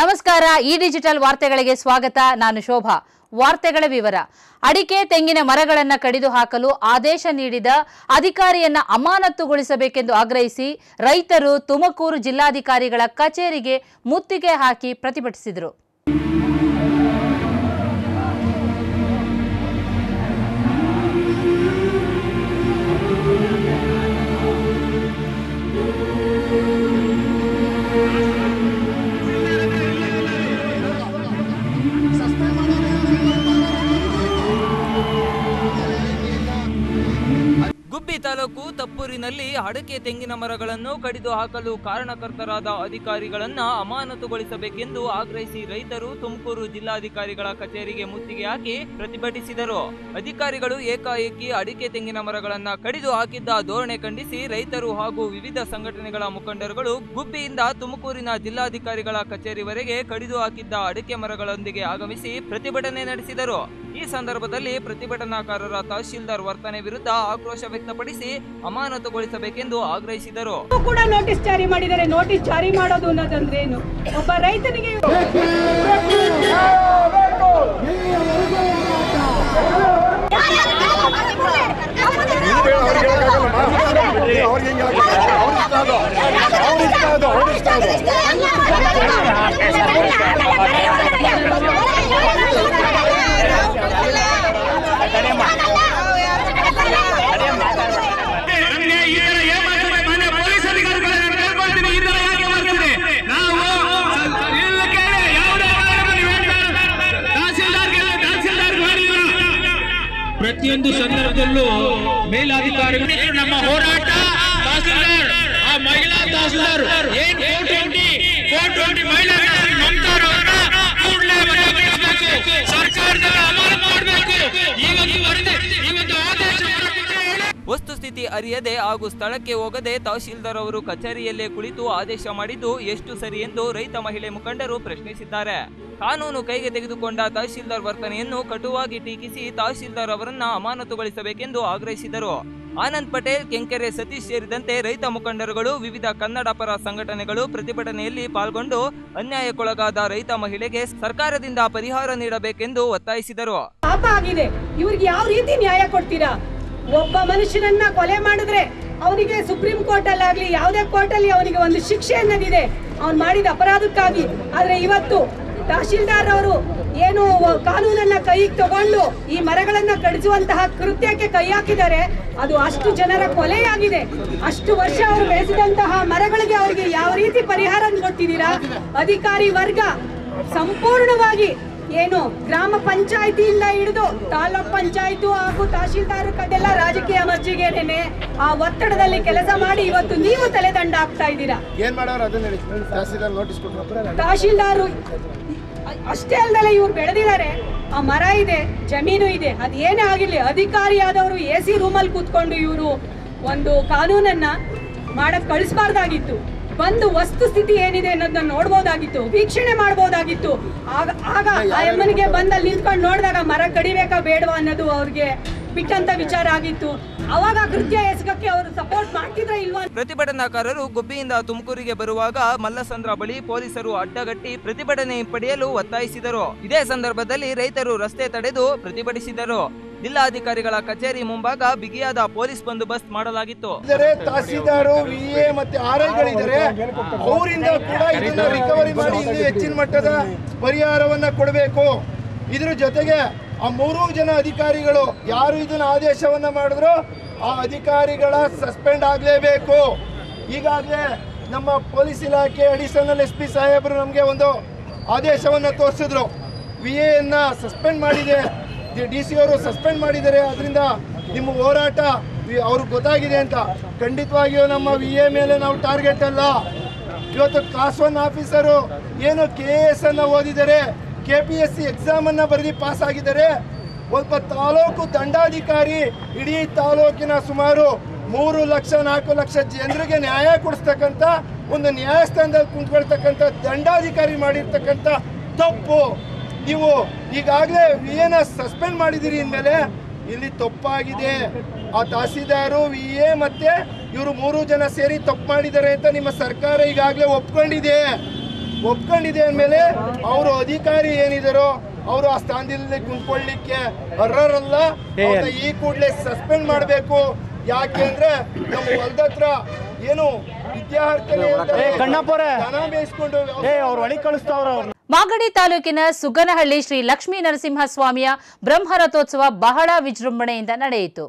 ನಮಸ್ಕಾರ ಈ ಡಿಜಿಟಲ್ ವಾರ್ತೆಗಳಿಗೆ ಸ್ವಾಗತ ನಾನು ಶೋಭಾ ವಾರ್ತೆಗಳ ವಿವರ ಅಡಿಕೆ ತೆಂಗಿನ ಮರಗಳನ್ನು ಕಡಿದು ಹಾಕಲು ಆದೇಶ ನೀಡಿದ ಅಧಿಕಾರಿಯನ್ನ ಅಮಾನತುಗೊಳಿಸಬೇಕೆಂದು ಆಗ್ರಹಿಸಿ ರೈತರು ತುಮಕೂರು ಜಿಲ್ಲಾಧಿಕಾರಿಗಳ ಕಚೇರಿಗೆ ಮುತ್ತಿಗೆ ಹಾಕಿ ಪ್ರತಿಭಟಿಸಿದರು ಗುಬ್ಬಿ ತಾಲೂಕು ತಪ್ಪೂರಿನಲ್ಲಿ ಅಡಕೆ ತೆಂಗಿನ ಮರಗಳನ್ನು ಕಡಿದು ಹಾಕಲು ಕಾರಣಕರ್ತರಾದ ಅಧಿಕಾರಿಗಳನ್ನ ಅಮಾನತುಗೊಳಿಸಬೇಕೆಂದು ಆಗ್ರಹಿಸಿ ರೈತರು ತುಮಕೂರು ಜಿಲ್ಲಾಧಿಕಾರಿಗಳ ಕಚೇರಿಗೆ ಮುತ್ತಿಗೆ ಹಾಕಿ ಪ್ರತಿಭಟಿಸಿದರು ಅಧಿಕಾರಿಗಳು ಏಕಾಏಕಿ ಅಡಿಕೆ ತೆಂಗಿನ ಮರಗಳನ್ನ ಕಡಿದು ಹಾಕಿದ್ದ ಧೋರಣೆ ಖಂಡಿಸಿ ರೈತರು ಹಾಗೂ ವಿವಿಧ ಸಂಘಟನೆಗಳ ಮುಖಂಡರುಗಳು ಗುಬ್ಬಿಯಿಂದ ತುಮಕೂರಿನ ಜಿಲ್ಲಾಧಿಕಾರಿಗಳ ಕಚೇರಿವರೆಗೆ ಕಡಿದು ಹಾಕಿದ್ದ ಅಡಿಕೆ ಮರಗಳೊಂದಿಗೆ ಆಗಮಿಸಿ ಪ್ರತಿಭಟನೆ ನಡೆಸಿದರು ಈ ಸಂದರ್ಭದಲ್ಲಿ ಪ್ರತಿಭಟನಾಕಾರರ ತಹಶೀಲ್ದಾರ್ ವರ್ತನೆ ವಿರುದ್ಧ ಆಕ್ರೋಶ ವ್ಯಕ್ತಪಡಿಸಿ ಅಮಾನತುಗೊಳಿಸಬೇಕೆಂದು ಆಗ್ರಹಿಸಿದರು ಕೂಡ ನೋಟಿಸ್ ಜಾರಿ ಮಾಡಿದ್ದಾರೆ ನೋಟಿಸ್ ಜಾರಿ ಮಾಡೋದು ಅನ್ನೋದಂದ್ರೆ ಏನು ಒಬ್ಬ ರೈತನಿಗೆ ಅವ್ರಿಗೆ ಹೆಂಗೆ ಅವ್ರಿಗೆ ಅದು ಅವ್ರಿಗೆ ಅದು ಅವ್ರಿಗೆ ಅದು ನಮ್ಗೆ ಈ ತರ ಏಮಾತ್ರ ಮನೆ ಪೊಲೀಸ್ ಅಧಿಕಾರಿಗಳನ್ನ ಕೇಳ್ಕೊಳ್ತೀನಿ ಈ ತರ ಯಾಕೆ ಮಾಡ್ತೀರಿ ನಾವು ಇಲ್ಲ ಕೇಳಿ ಯಾವುದೇ ಕಾರಣಕ್ಕೂ ನೀವು ಹೇಳ್ತಾ ಇರೋದು ತಹಸೀಲ್ದಾರ್ಗೆ ತಹಸೀಲ್ದಾರ್ ಮಾಡಿಲ್ಲ ಪ್ರತಿಯೊಂದು ಸಂದರ್ಭದಲ್ಲೂ ಮೇಲಾಧಿಕಾರಿಗಳು ನಮ್ಮ ಹೋರಾಟ ತಹಸೀಲ್ದಾರ್ ಆ ಮಹಿಳಾ ತಹಸೀಲ್ದಾರ್ ಏನ್ ಫೋರ್ ಟ್ವೆಂಟಿ ಫೋರ್ ಟ್ವೆಂಟಿ ಮಹಿಳಾ ತಹಸೀಲ್ದಾರ್ ಮಮತಾರ್ ಅವ್ರನ್ನ ಕೂಡಲೇ ವಜಾಗೊಳಿಸಬೇಕು ಸರ್ಕಾರದಲ್ಲಿ ಅಮಲು ಮಾಡಬೇಕು ಈ ಒಂದು ವರದಿ ಈ ಒಂದು ಆದೇಶ ಹೊರಬಿಟ್ಟು ಹೇಳಿ ವಸ್ತುಸ್ಥಿತಿ ಅರಿಯದೆ ಹಾಗೂ ಸ್ಥಳಕ್ಕೆ ಹೋಗದೆ ತಹಶೀಲ್ದಾರ್ ಅವರು ಕಚೇರಿಯಲ್ಲೇ ಕುಳಿತು ಆದೇಶ ಮಾಡಿದ್ದು ಎಷ್ಟು ಸರಿ ಎಂದು ರೈತ ಮಹಿಳೆ ಮುಖಂಡರು ಪ್ರಶ್ನಿಸಿದ್ದಾರೆ ಕಾನೂನು ಕೈಗೆ ತೆಗೆದುಕೊಂಡ ತಹಶೀಲ್ದಾರ್ ವರ್ತನೆಯನ್ನು ಕಟುವಾಗಿ ಟೀಕಿಸಿ ತಹಶೀಲ್ದಾರ್ ಅವರನ್ನ ಅಮಾನತುಗೊಳಿಸಬೇಕೆಂದು ಆಗ್ರಹಿಸಿದರು ಆನಂದ್ ಪಟೇಲ್ ಕೆಂಕೆರೆ ಸತೀಶ್ ಸೇರಿದಂತೆ ರೈತ ಮುಖಂಡರುಗಳು ವಿವಿಧ ಕನ್ನಡ ಪರ ಸಂಘಟನೆಗಳು ಪ್ರತಿಭಟನೆಯಲ್ಲಿ ಪಾಲ್ಗೊಂಡು ಅನ್ಯಾಯಕ್ಕೊಳಗಾದ ರೈತ ಮಹಿಳೆಗೆ ಸರ್ಕಾರದಿಂದ ಪರಿಹಾರ ನೀಡಬೇಕೆಂದು ಒತ್ತಾಯಿಸಿದರು ಪಾಪ ಆಗಿದೆ ಇವ್ರಿಗೆ ಯಾವ ರೀತಿ ನ್ಯಾಯ ಕೊಡ್ತೀರಾ ಒಬ್ಬ ಮನುಷ್ಯನನ್ನ ಕೊಲೆ ಮಾಡಿದ್ರೆ ಅವನಿಗೆ ಸುಪ್ರೀಂ ಕೋರ್ಟ್ ಅಲ್ಲಾಗ್ಲಿ ಯಾವುದೇ ಕೋರ್ಟ್ ಅಲ್ಲಿ ಅವನಿಗೆ ಒಂದು ಶಿಕ್ಷೆ ಅನ್ನೋದಿದೆ ಅವ್ನು ಮಾಡಿದ ಅಪರಾಧಕ್ಕಾಗಿ ಆದ್ರೆ ಇವತ್ತು ತಹಶೀಲ್ದಾರ್ ಅವರು ಏನು ಕಾನೂನನ್ನ ಕೈಗೆ ತಗೊಂಡು ಈ ಮರಗಳನ್ನ ಕಡಿಸುವಂತಹ ಕೃತ್ಯಕ್ಕೆ ಕೈ ಹಾಕಿದ್ದಾರೆ ಅದು ಅಷ್ಟು ಜನರ ಕೊಲೆಯಾಗಿದೆ ಅಷ್ಟು ವರ್ಷ ಅವರು ಬೆಳೆಸಿದಂತಹ ಮರಗಳಿಗೆ ಅವರಿಗೆ ಯಾವ ರೀತಿ ಪರಿಹಾರ ಕೊಡ್ತಿದ್ದೀರಾ ಅಧಿಕಾರಿ ವರ್ಗ ಸಂಪೂರ್ಣವಾಗಿ ಏನು ಗ್ರಾಮ ಪಂಚಾಯತಿಯಿಂದ ಹಿಡಿದು ತಾಲೂಕ್ ಪಂಚಾಯತು ಹಾಗೂ ತಹಶೀಲ್ದಾರ್ ಕಡೆಲ್ಲ ರಾಜಕೀಯ ಮರ್ಜಿಗೆನೆ ಆ ಒತ್ತಡದಲ್ಲಿ ಕೆಲಸ ಮಾಡಿ ಇವತ್ತು ನೀವು ತಲೆದಂಡ ಆಗ್ತಾ ಇದ್ದೀರಾ ಏನ್ ಮಾಡೋರು ಅದನ್ನ ಹೇಳಿ ತಹಸೀಲ್ದಾರ್ ನೋಟಿಸ್ ಕೊಟ್ಟರು ತಹಶೀಲ್ದಾರು ಅಷ್ಟೇ ಅಲ್ದಲೆ ಇವ್ರು ಬೆಳೆದಿದ್ದಾರೆ ಆ ಮರ ಇದೆ ಜಮೀನು ಇದೆ ಅದು ಏನೇ ಆಗಿರ್ಲಿ ಅಧಿಕಾರಿಯಾದವರು ಎ ಸಿ ರೂಮಲ್ಲಿ ಕೂತ್ಕೊಂಡು ಇವರು ಒಂದು ಕಾನೂನನ್ನ ಮಾಡಕ್ ಕಳಿಸ್ಬಾರ್ದಾಗಿತ್ತು ಬಂದು ವಸ್ತುಸ್ಥಿತಿ ಏನಿದೆ ಅನ್ನೋದನ್ನ ನೋಡ್ಬೋದಾಗಿತ್ತು ವೀಕ್ಷಣೆ ಮಾಡ್ಬೋದಾಗಿತ್ತು ಆಗ ಆಗ ಆ ಅಮ್ಮನಿಗೆ ಬಂದಲ್ಲಿ ನಿಂತ್ಕೊಂಡು ನೋಡಿದಾಗ ಮರ ಕಡಿಬೇಕಾ ಬೇಡವಾ ಅನ್ನೋದು ಅವ್ರಿಗೆ ಬಿಟ್ಟಂತ ವಿಚಾರ ಆಗಿತ್ತು ಅವಾಗ ಕೃತ್ಯ ಎಸಗಕ್ಕೆ ಅವರು ಸಪೋರ್ಟ್ ಮಾಡ್ತಿದ್ರ ಇಲ್ವಾ ಪ್ರತಿಭಟನಾಕಾರರು ಗುಬ್ಬಿಯಿಂದ ತುಮಕೂರಿಗೆ ಬರುವಾಗ ಮಲ್ಲಸಂದ್ರ ಬಳಿ ಪೊಲೀಸರು ಅಡ್ಡಗಟ್ಟಿ ಪ್ರತಿಭಟನೆ ಹಿಂಪಡೆಯಲು ಒತ್ತಾಯಿಸಿದರು ಇದೇ ಸಂದರ್ಭದಲ್ಲಿ ರೈತರು ರಸ್ತೆ ತಡೆದು ಪ್ರತಿಭಟಿಸಿದರು ಜಿಲ್ಲಾಧಿಕಾರಿಗಳ ಕಚೇರಿ ಮುಂಭಾಗ ಬಿಗಿಯಾದ ಪೊಲೀಸ್ ಬಂದೋಬಸ್ತ್ ಮಾಡಲಾಗಿತ್ತು ಇದ್ದಾರೆ ತಹಸೀಲ್ದಾರು ವಿ ಎ ಮತ್ತೆ ಆರ್ ಐಗಳಿದ್ದಾರೆ ಅವರಿಂದ ಕೂಡ ಇದನ್ನ ರಿಕವರಿ ಮಾಡಿ ಇಲ್ಲಿ ಹೆಚ್ಚಿನ ಮಟ್ಟದ ಪರಿಹಾರವನ್ನ ಕೊಡಬೇಕು ಇದ್ರ ಜೊತೆಗೆ ಆ ಮೂರೂ ಜನ ಅಧಿಕಾರಿಗಳು ಯಾರು ಇದನ್ನ ಆದೇಶವನ್ನ ಮಾಡಿದ್ರು ಆ ಅಧಿಕಾರಿಗಳ ಸಸ್ಪೆಂಡ್ ಆಗಲೇಬೇಕು ಈಗಾಗಲೇ ನಮ್ಮ ಪೊಲೀಸ್ ಇಲಾಖೆ ಅಡಿಷನಲ್ ಎಸ್ ಪಿ ಸಾಹೇಬರು ನಮಗೆ ಒಂದು ಆದೇಶವನ್ನ ತೋರಿಸಿದ್ರು ವಿ ಎನ್ನ ಸಸ್ಪೆಂಡ್ ಮಾಡಿದೆ ಡಿ ಸಿ ಅವರು ಸಸ್ಪೆಂಡ್ ಮಾಡಿದ್ದಾರೆ ಅದರಿಂದ ನಿಮ್ಮ ಹೋರಾಟ ವಿ- ಅವ್ರಿಗೆ ಗೊತ್ತಾಗಿದೆ ಅಂತ ಖಂಡಿತವಾಗಿಯೂ ನಮ್ಮ ವಿ ಎ ಮೇಲೆ ನಾವು ಟಾರ್ಗೆಟ್ ಅಲ್ಲ ಇವತ್ತು ಕ್ಲಾಸ್ ಒನ್ ಆಫೀಸರು ಏನು ಕೆ ಎಸ್ ಅನ್ನ ಓದಿದ್ದಾರೆ K P S C exam ಅನ್ನ ಬರೆದು ಪಾಸ್ ಆಗಿದ್ದಾರೆ ಒಬ್ಬ ತಾಲೂಕು ದಂಡಾಧಿಕಾರಿ ಇಡೀ ತಾಲೂಕಿನ ಸುಮಾರು ಮೂರು ಲಕ್ಷ ನಾಲ್ಕು ಲಕ್ಷ ಜನರಿಗೆ ನ್ಯಾಯ ಕೊಡಿಸ್ತಕ್ಕಂಥ ಒಂದು ನ್ಯಾಯಸ್ಥಾನದಲ್ಲಿ ಕುಂತ್ಕೊಳ್ತಕ್ಕಂಥ ದಂಡಾಧಿಕಾರಿ ಮಾಡಿರ್ತಕ್ಕಂಥ ತಪ್ಪು ನೀವು ಈಗಾಗಲೇ ವಿ ಎನ ಸಸ್ಪೆಂಡ್ ಮಾಡಿದಿರಿ ಅಂದಮೇಲೆ ಇಲ್ಲಿ ತಪ್ಪಾಗಿದೆ ಆ ತಹಸೀಲ್ದಾರು ವಿ ಎ ಮತ್ತೆ ಇವರು ಮೂರು ಜನ ಸೇರಿ ತಪ್ಪು ಮಾಡಿದ್ದಾರೆ ಅಂತ ನಿಮ್ಮ ಸರ್ಕಾರ ಈಗಾಗಲೇ ಒಪ್ಕೊಂಡಿದೆ ಒಪ್ಕೊಂಡಿದೆ ಅಂದಮೇಲೆ ಅವರು ಅಧಿಕಾರಿ ಏನಿದಾರೋ ಅವರು ಆ ಸ್ಥಾನದಲ್ಲಿ ಕುಂತ್ಕೊಳ್ಳಿಕ್ಕೆ ಅರ್ಹರಲ್ಲ ಅವ್ರನ್ನ ಈ ಕೂಡಲೇ ಸಸ್ಪೆಂಡ್ ಮಾಡಬೇಕು ಯಾಕೆ ಅಂದ್ರೆ ನಮ್ಮ ಹೊಲದ ಹತ್ರ ಏನು ವಿದ್ಯಾರ್ಥಿ ದನ ಮೇಯಿಸ್ಕೊಂಡು ಮಾಗಡಿ ತಾಲೂಕಿನ ಸುಗ್ಗನಹಳ್ಳಿ ಶ್ರೀ ಲಕ್ಷ್ಮೀ ನರಸಿಂಹ ಸ್ವಾಮಿಯ ಬ್ರಹ್ಮರಥೋತ್ಸವ ಬಹಳ ವಿಜೃಂಭಣೆಯಿಂದ ನಡೆಯಿತು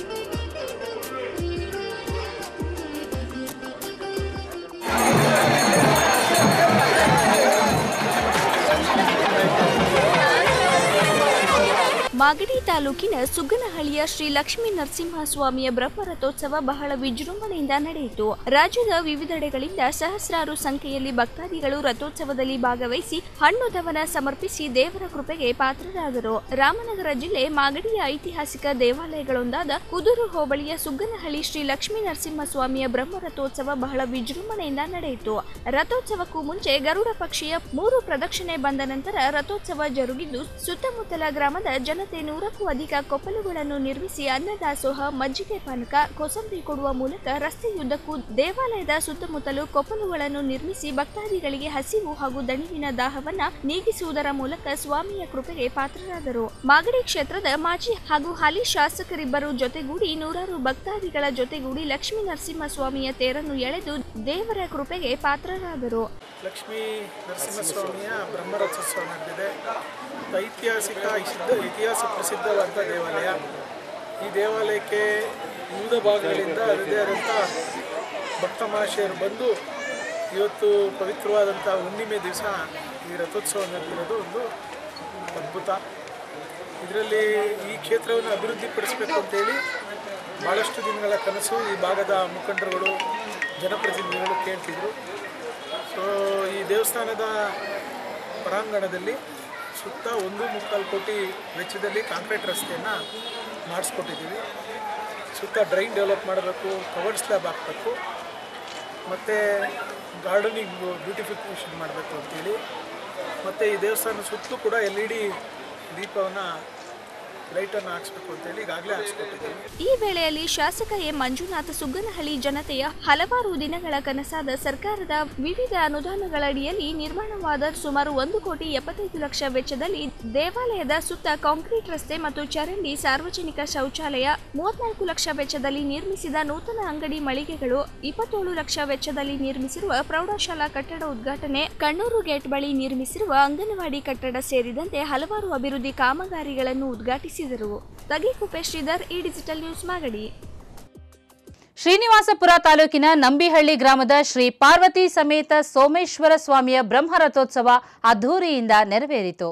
ಮಾಗಡಿ ತಾಲೂಕಿನ ಸುಗ್ಗನಹಳ್ಳಿಯ ಶ್ರೀ ಲಕ್ಷ್ಮೀ ನರಸಿಂಹ ಸ್ವಾಮಿಯ ಬ್ರಹ್ಮರಥೋತ್ಸವ ಬಹಳ ವಿಜೃಂಭಣೆಯಿಂದ ನಡೆಯಿತು ರಾಜ್ಯದ ವಿವಿಧೆಡೆಗಳಿಂದ ಸಹಸ್ರಾರು ಸಂಖ್ಯೆಯಲ್ಲಿ ಭಕ್ತಾದಿಗಳು ರಥೋತ್ಸವದಲ್ಲಿ ಭಾಗವಹಿಸಿ ಹಣ್ಣು ದವನ ಸಮರ್ಪಿಸಿ ದೇವರ ಕೃಪೆಗೆ ಪಾತ್ರರಾದರು ರಾಮನಗರ ಜಿಲ್ಲೆ ಮಾಗಡಿಯ ಐತಿಹಾಸಿಕ ದೇವಾಲಯಗಳೊಂದಾದ ಕುದೂರು ಹೋಬಳಿಯ ಸುಗ್ಗನಹಳ್ಳಿ ಶ್ರೀ ಲಕ್ಷ್ಮೀ ನರಸಿಂಹ ಸ್ವಾಮಿಯ ಬ್ರಹ್ಮರಥೋತ್ಸವ ಬಹಳ ವಿಜೃಂಭಣೆಯಿಂದ ನಡೆಯಿತು ರಥೋತ್ಸವಕ್ಕೂ ಮುಂಚೆ ಗರುಡ ಪಕ್ಷಿಯ ಮೂರು ಪ್ರದಕ್ಷಿಣೆ ಬಂದ ನಂತರ ರಥೋತ್ಸವ ಜರುಗಿದ್ದು ಸುತ್ತಮುತ್ತಲ ಗ್ರಾಮದ ಜನತೆ ನೂರಕ್ಕೂ ಅಧಿಕ ಕೊಪ್ಪಲುಗಳನ್ನು ನಿರ್ಮಿಸಿ ಅನ್ನದಾಸೋಹ ಮಜ್ಜಿಗೆ ಪಾನಕ ಕೋಸಂಬರಿ ಕೊಡುವ ಮೂಲಕ ರಸ್ತೆಯುದ್ದಕ್ಕೂ ದೇವಾಲಯದ ಸುತ್ತಮುತ್ತಲು ಕೊಪ್ಪಲುಗಳನ್ನು ನಿರ್ಮಿಸಿ ಭಕ್ತಾದಿಗಳಿಗೆ ಹಸಿವು ಹಾಗೂ ದಣಿವಿನ ದಾಹವನ್ನ ನೀಗಿಸುವುದರ ಮೂಲಕ ಸ್ವಾಮಿಯ ಕೃಪೆಗೆ ಪಾತ್ರರಾದರು ಮಾಗಡಿ ಕ್ಷೇತ್ರದ ಮಾಜಿ ಹಾಗೂ ಹಾಲಿ ಶಾಸಕರಿಬ್ಬರು ಜೊತೆಗೂಡಿ ನೂರಾರು ಭಕ್ತಾದಿಗಳ ಜೊತೆಗೂಡಿ ಲಕ್ಷ್ಮೀ ನರಸಿಂಹ ಸ್ವಾಮಿಯ ತೇರನ್ನು ಎಳೆದು ದೇವರ ಕೃಪೆಗೆ ಪಾತ್ರರಾದರು ಲಕ್ಷ್ಮೀ ನರಸಿಂಹಸ್ವಾಮಿಯ ಬ್ರಹ್ಮರಥೋತ್ಸವ ನಡೆದಿದೆ ಇದು ಐತಿಹಾಸಿಕ ಸಿದ್ಧ ಇತಿಹಾಸ ಪ್ರಸಿದ್ಧವಾದ ದೇವಾಲಯ ಈ ದೇವಾಲಯಕ್ಕೆ ವಿವಿಧ ಭಾಗಗಳಿಂದ ಅದರದೇ ಆದಂಥ ಭಕ್ತ ಮಹಾಶಯರು ಬಂದು ಇವತ್ತು ಪವಿತ್ರವಾದಂಥ ಹುಣ್ಣಿಮೆ ದಿವಸ ಈ ರಥೋತ್ಸವ ನಡೆದಿರೋದು ಒಂದು ಅದ್ಭುತ ಇದರಲ್ಲಿ ಈ ಕ್ಷೇತ್ರವನ್ನು ಅಭಿವೃದ್ಧಿಪಡಿಸಬೇಕು ಅಂತೇಳಿ ಭಾಳಷ್ಟು ದಿನಗಳ ಕನಸು ಈ ಭಾಗದ ಮುಖಂಡರುಗಳು ಜನಪ್ರತಿನಿಧಿಗಳು ಕೇಳ್ತಿದ್ರು ಸೊ ಈ ದೇವಸ್ಥಾನದ ಹೊರಾಂಗಣದಲ್ಲಿ ಸುತ್ತ ಒಂದು ಮುಕ್ಕಾಲು ಕೋಟಿ ವೆಚ್ಚದಲ್ಲಿ ಕಾಂಕ್ರೀಟ್ ರಸ್ತೆಯನ್ನು ಮಾಡಿಸ್ಕೊಟ್ಟಿದ್ದೀವಿ ಸುತ್ತ ಡ್ರೈನ್ ಡೆವಲಪ್ ಮಾಡಬೇಕು ಕವರ್ಡ್ ಸ್ಲ್ಯಾಬ್ ಹಾಕಬೇಕು ಮತ್ತು ಗಾರ್ಡನಿಂಗ್ ಬ್ಯೂಟಿಫಿಕೇಷನ್ ಮಾಡಬೇಕು ಅಂತೇಳಿ ಮತ್ತು ಈ ದೇವಸ್ಥಾನ ಸುತ್ತಲೂ ಕೂಡ ಎಲ್ ಇ ಡಿ ದೀಪವನ್ನು ಲೈಟನ್ನು ಹಾಕ್ಸ್ಬೇಕು ಅಂತೇಳಿ ಈಗಾಗಲೇ ಹಾಕ್ಸ್ಕೊಟ್ಟಿದ್ದೀವಿ ಈ ವೇಳೆಯಲ್ಲಿ ಶಾಸಕ ಎ ಮಂಜುನಾಥ ಸುಗ್ಗನಹಳ್ಳಿ ಜನತೆಯ ಹಲವಾರು ದಿನಗಳ ಕನಸಾದ ಸರ್ಕಾರದ ವಿವಿಧ ಅನುದಾನಗಳಡಿಯಲ್ಲಿ ನಿರ್ಮಾಣವಾದ ಸುಮಾರು ಒಂದು ಕೋಟಿ ಎಪ್ಪತ್ತೈದು ಲಕ್ಷ ವೆಚ್ಚದಲ್ಲಿ ದೇವಾಲಯದ ಸುತ್ತ ಕಾಂಕ್ರೀಟ್ ರಸ್ತೆ ಮತ್ತು ಚರಂಡಿ ಸಾರ್ವಜನಿಕ ಶೌಚಾಲಯ ಮೂವತ್ನಾಲ್ಕು ಲಕ್ಷ ವೆಚ್ಚದಲ್ಲಿ ನಿರ್ಮಿಸಿದ ನೂತನ ಅಂಗಡಿ ಮಳಿಗೆಗಳು ಇಪ್ಪತ್ತೇಳು ಲಕ್ಷ ವೆಚ್ಚದಲ್ಲಿ ನಿರ್ಮಿಸಿರುವ ಪ್ರೌಢಶಾಲಾ ಕಟ್ಟಡ ಉದ್ಘಾಟನೆ ಕಣ್ಣೂರು ಗೇಟ್ ಬಳಿ ನಿರ್ಮಿಸಿರುವ ಅಂಗನವಾಡಿ ಕಟ್ಟಡ ಸೇರಿದಂತೆ ಹಲವಾರು ಅಭಿವೃದ್ಧಿ ಕಾಮಗಾರಿಗಳನ್ನು ಉದ್ಘಾಟಿಸಿದರು ತಗಿಕುಪ್ಪೆ ಶ್ರೀಧರ್ ಈ ಡಿಜಿಟಲ್ ನ್ಯೂಸ್ ಮಾಗಡಿ ಶ್ರೀನಿವಾಸಪುರ ತಾಲೂಕಿನ ನಂಬಿಹಳ್ಳಿ ಗ್ರಾಮದ ಶ್ರೀ ಪಾರ್ವತಿ ಸಮೇತ ಸೋಮೇಶ್ವರ ಸ್ವಾಮಿಯ ಬ್ರಹ್ಮರಥೋತ್ಸವ ಅದ್ಧೂರಿಯಿಂದ ನೆರವೇರಿತು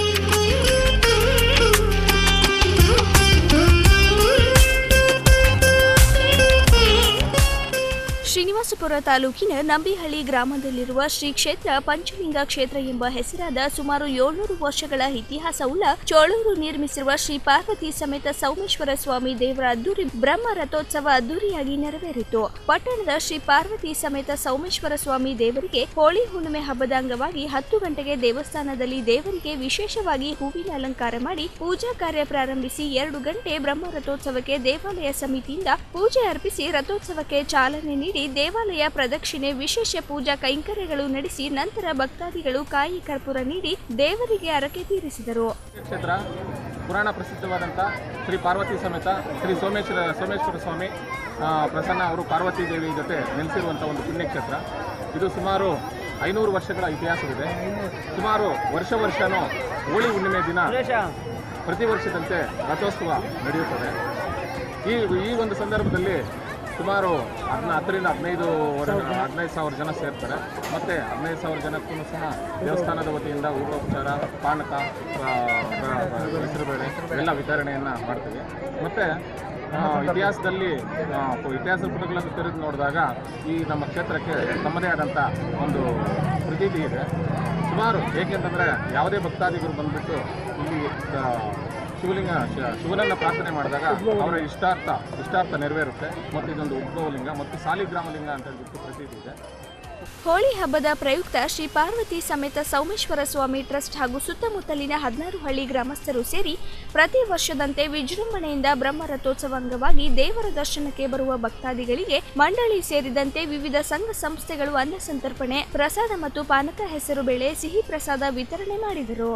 ಶ್ರೀನಿವಾಸಪುರ ತಾಲೂಕಿನ ನಂಬಿಹಳ್ಳಿ ಗ್ರಾಮದಲ್ಲಿರುವ ಶ್ರೀ ಕ್ಷೇತ್ರ ಪಂಚಲಿಂಗ ಕ್ಷೇತ್ರ ಎಂಬ ಹೆಸರಾದ ಸುಮಾರು ಏಳ್ನೂರು ವರ್ಷಗಳ ಇತಿಹಾಸವುಳ್ಳ ಚೋಳೂರು ನಿರ್ಮಿಸಿರುವ ಶ್ರೀ ಪಾರ್ವತಿ ಸಮೇತ ಸೌಮೇಶ್ವರ ಸ್ವಾಮಿ ದೇವರ ಅದ್ದೂರಿ ಬ್ರಹ್ಮ ರಥೋತ್ಸವ ಅದ್ದೂರಿಯಾಗಿ ನೆರವೇರಿತು ಪಟ್ಟಣದ ಶ್ರೀ ಪಾರ್ವತಿ ಸಮೇತ ಸೌಮೇಶ್ವರ ಸ್ವಾಮಿ ದೇವರಿಗೆ ಹೋಳಿ ಹುಣ್ಣಿಮೆ ಹಬ್ಬದ ಅಂಗವಾಗಿ ಹತ್ತು ಗಂಟೆಗೆ ದೇವಸ್ಥಾನದಲ್ಲಿ ದೇವರಿಗೆ ವಿಶೇಷವಾಗಿ ಹೂವಿನ ಅಲಂಕಾರ ಮಾಡಿ ಪೂಜಾ ಕಾರ್ಯ ಪ್ರಾರಂಭಿಸಿ ಎರಡು ಗಂಟೆ ಬ್ರಹ್ಮ ರಥೋತ್ಸವಕ್ಕೆ ದೇವಾಲಯ ಸಮಿತಿಯಿಂದ ಪೂಜೆ ಅರ್ಪಿಸಿ ರಥೋತ್ಸವಕ್ಕೆ ಚಾಲನೆ ನೀಡಿ ದೇವಾಲಯ ಪ್ರದಕ್ಷಿಣೆ ವಿಶೇಷ ಪೂಜಾ ಕೈಂಕರ್ಯಗಳು ನಡೆಸಿ ನಂತರ ಭಕ್ತಾದಿಗಳು ಕಾಯಿ ಕರ್ಪೂರ ನೀಡಿ ದೇವರಿಗೆ ಹರಕೆ ತೀರಿಸಿದರು ಕ್ಷೇತ್ರ ಪುರಾಣ ಪ್ರಸಿದ್ಧವಾದಂಥ ಶ್ರೀ ಪಾರ್ವತಿ ಸಮೇತ ಶ್ರೀ ಸೋಮೇಶ್ವರ ಸೋಮೇಶ್ವರ ಸ್ವಾಮಿ ಆ, ಪ್ರಸನ್ನ ಅವರು ಪಾರ್ವತಿ ದೇವಿ ಜೊತೆ ನೆಲೆಸಿರುವಂಥ ಒಂದು ಪುಣ್ಯಕ್ಷೇತ್ರ ಇದು ಸುಮಾರು ಐನೂರು ವರ್ಷಗಳ ಇತಿಹಾಸವಿದೆ ಸುಮಾರು ವರ್ಷ ವರ್ಷನೂ ಹೋಳಿ ಹುಣ್ಣಿಮೆ ದಿನ ಪ್ರತಿ ವರ್ಷದಂತೆ ರಥೋತ್ಸವ ನಡೆಯುತ್ತದೆ ಈ ಈ ಒಂದು ಸಂದರ್ಭದಲ್ಲಿ ಸುಮಾರು ಹದಿನ ಹತ್ತರಿಂದ ಹದಿನೈದು ವರ ಹದಿನೈದು ಸಾವಿರ ಜನ ಸೇರ್ತಾರೆ ಮತ್ತು ಹದಿನೈದು ಸಾವಿರ ಜನಕ್ಕೂ ಸಹ ದೇವಸ್ಥಾನದ ವತಿಯಿಂದ ಊಟೋಪಚಾರ ಪಾನಕ ಆ, ಆ, ಹೆಸರುಬೇಳೆ ಎಲ್ಲ ವಿತರಣೆಯನ್ನು ಮಾಡ್ತೀವಿ ಮತ್ತು ಇತಿಹಾಸದಲ್ಲಿ ಆ, ಇತಿಹಾಸದ ಪುಟಗಳನ್ನು ತೆರೆದು ನೋಡಿದಾಗ ಈ ನಮ್ಮ ಕ್ಷೇತ್ರಕ್ಕೆ ತಮ್ಮದೇ ಆದಂಥ ಒಂದು ಪ್ರತೀತಿ ಇದೆ ಸುಮಾರು ಏಕೆಂತಂದರೆ ಯಾವುದೇ ಭಕ್ತಾದಿಗಳು ಬಂದುಬಿಟ್ಟು ಇಲ್ಲಿ ಆ, ಶಿವಲಿಂಗ ಶ- ಶಿವನನ್ನ ಪ್ರಾರ್ಥನೆ ಮಾಡಿದಾಗ ಅವರ ಇಷ್ಟಾರ್ಥ ಇಷ್ಟಾರ್ಥ ನೆರವೇರುತ್ತೆ ಮತ್ತು ಇದೊಂದು ಉದ್ಭವಲಿಂಗ ಮತ್ತು ಸಾಲಿಗ್ರಾಮ ಲಿಂಗ ಅಂತ ಹೇಳ್ಬಿಟ್ಟು ಪ್ರತೀತಿ ಇದೆ ಹೋಳಿ ಹಬ್ಬದ ಪ್ರಯುಕ್ತ ಶ್ರೀ ಪಾರ್ವತಿ ಸಮೇತ ಸೌಮೇಶ್ವರ ಸ್ವಾಮಿ ಟ್ರಸ್ಟ್ ಹಾಗೂ ಸುತ್ತಮುತ್ತಲಿನ ಹದಿನಾರು ಹಳ್ಳಿ ಗ್ರಾಮಸ್ಥರು ಸೇರಿ ಪ್ರತಿ ವರ್ಷದಂತೆ ವಿಜೃಂಭಣೆಯಿಂದ ಬ್ರಹ್ಮ ರಥೋತ್ಸವ ಅಂಗವಾಗಿ ದೇವರ ದರ್ಶನಕ್ಕೆ ಬರುವ ಭಕ್ತಾದಿಗಳಿಗೆ ಮಂಡಳಿ ಸೇರಿದಂತೆ ವಿವಿಧ ಸಂಘ ಸಂಸ್ಥೆಗಳು ಅನ್ನ ಸಂತರ್ಪಣೆ ಪ್ರಸಾದ ಮತ್ತು ಪಾನಕ ಹೆಸರು ಬೇಳೆ ಸಿಹಿ ಪ್ರಸಾದ ವಿತರಣೆ ಮಾಡಿದರು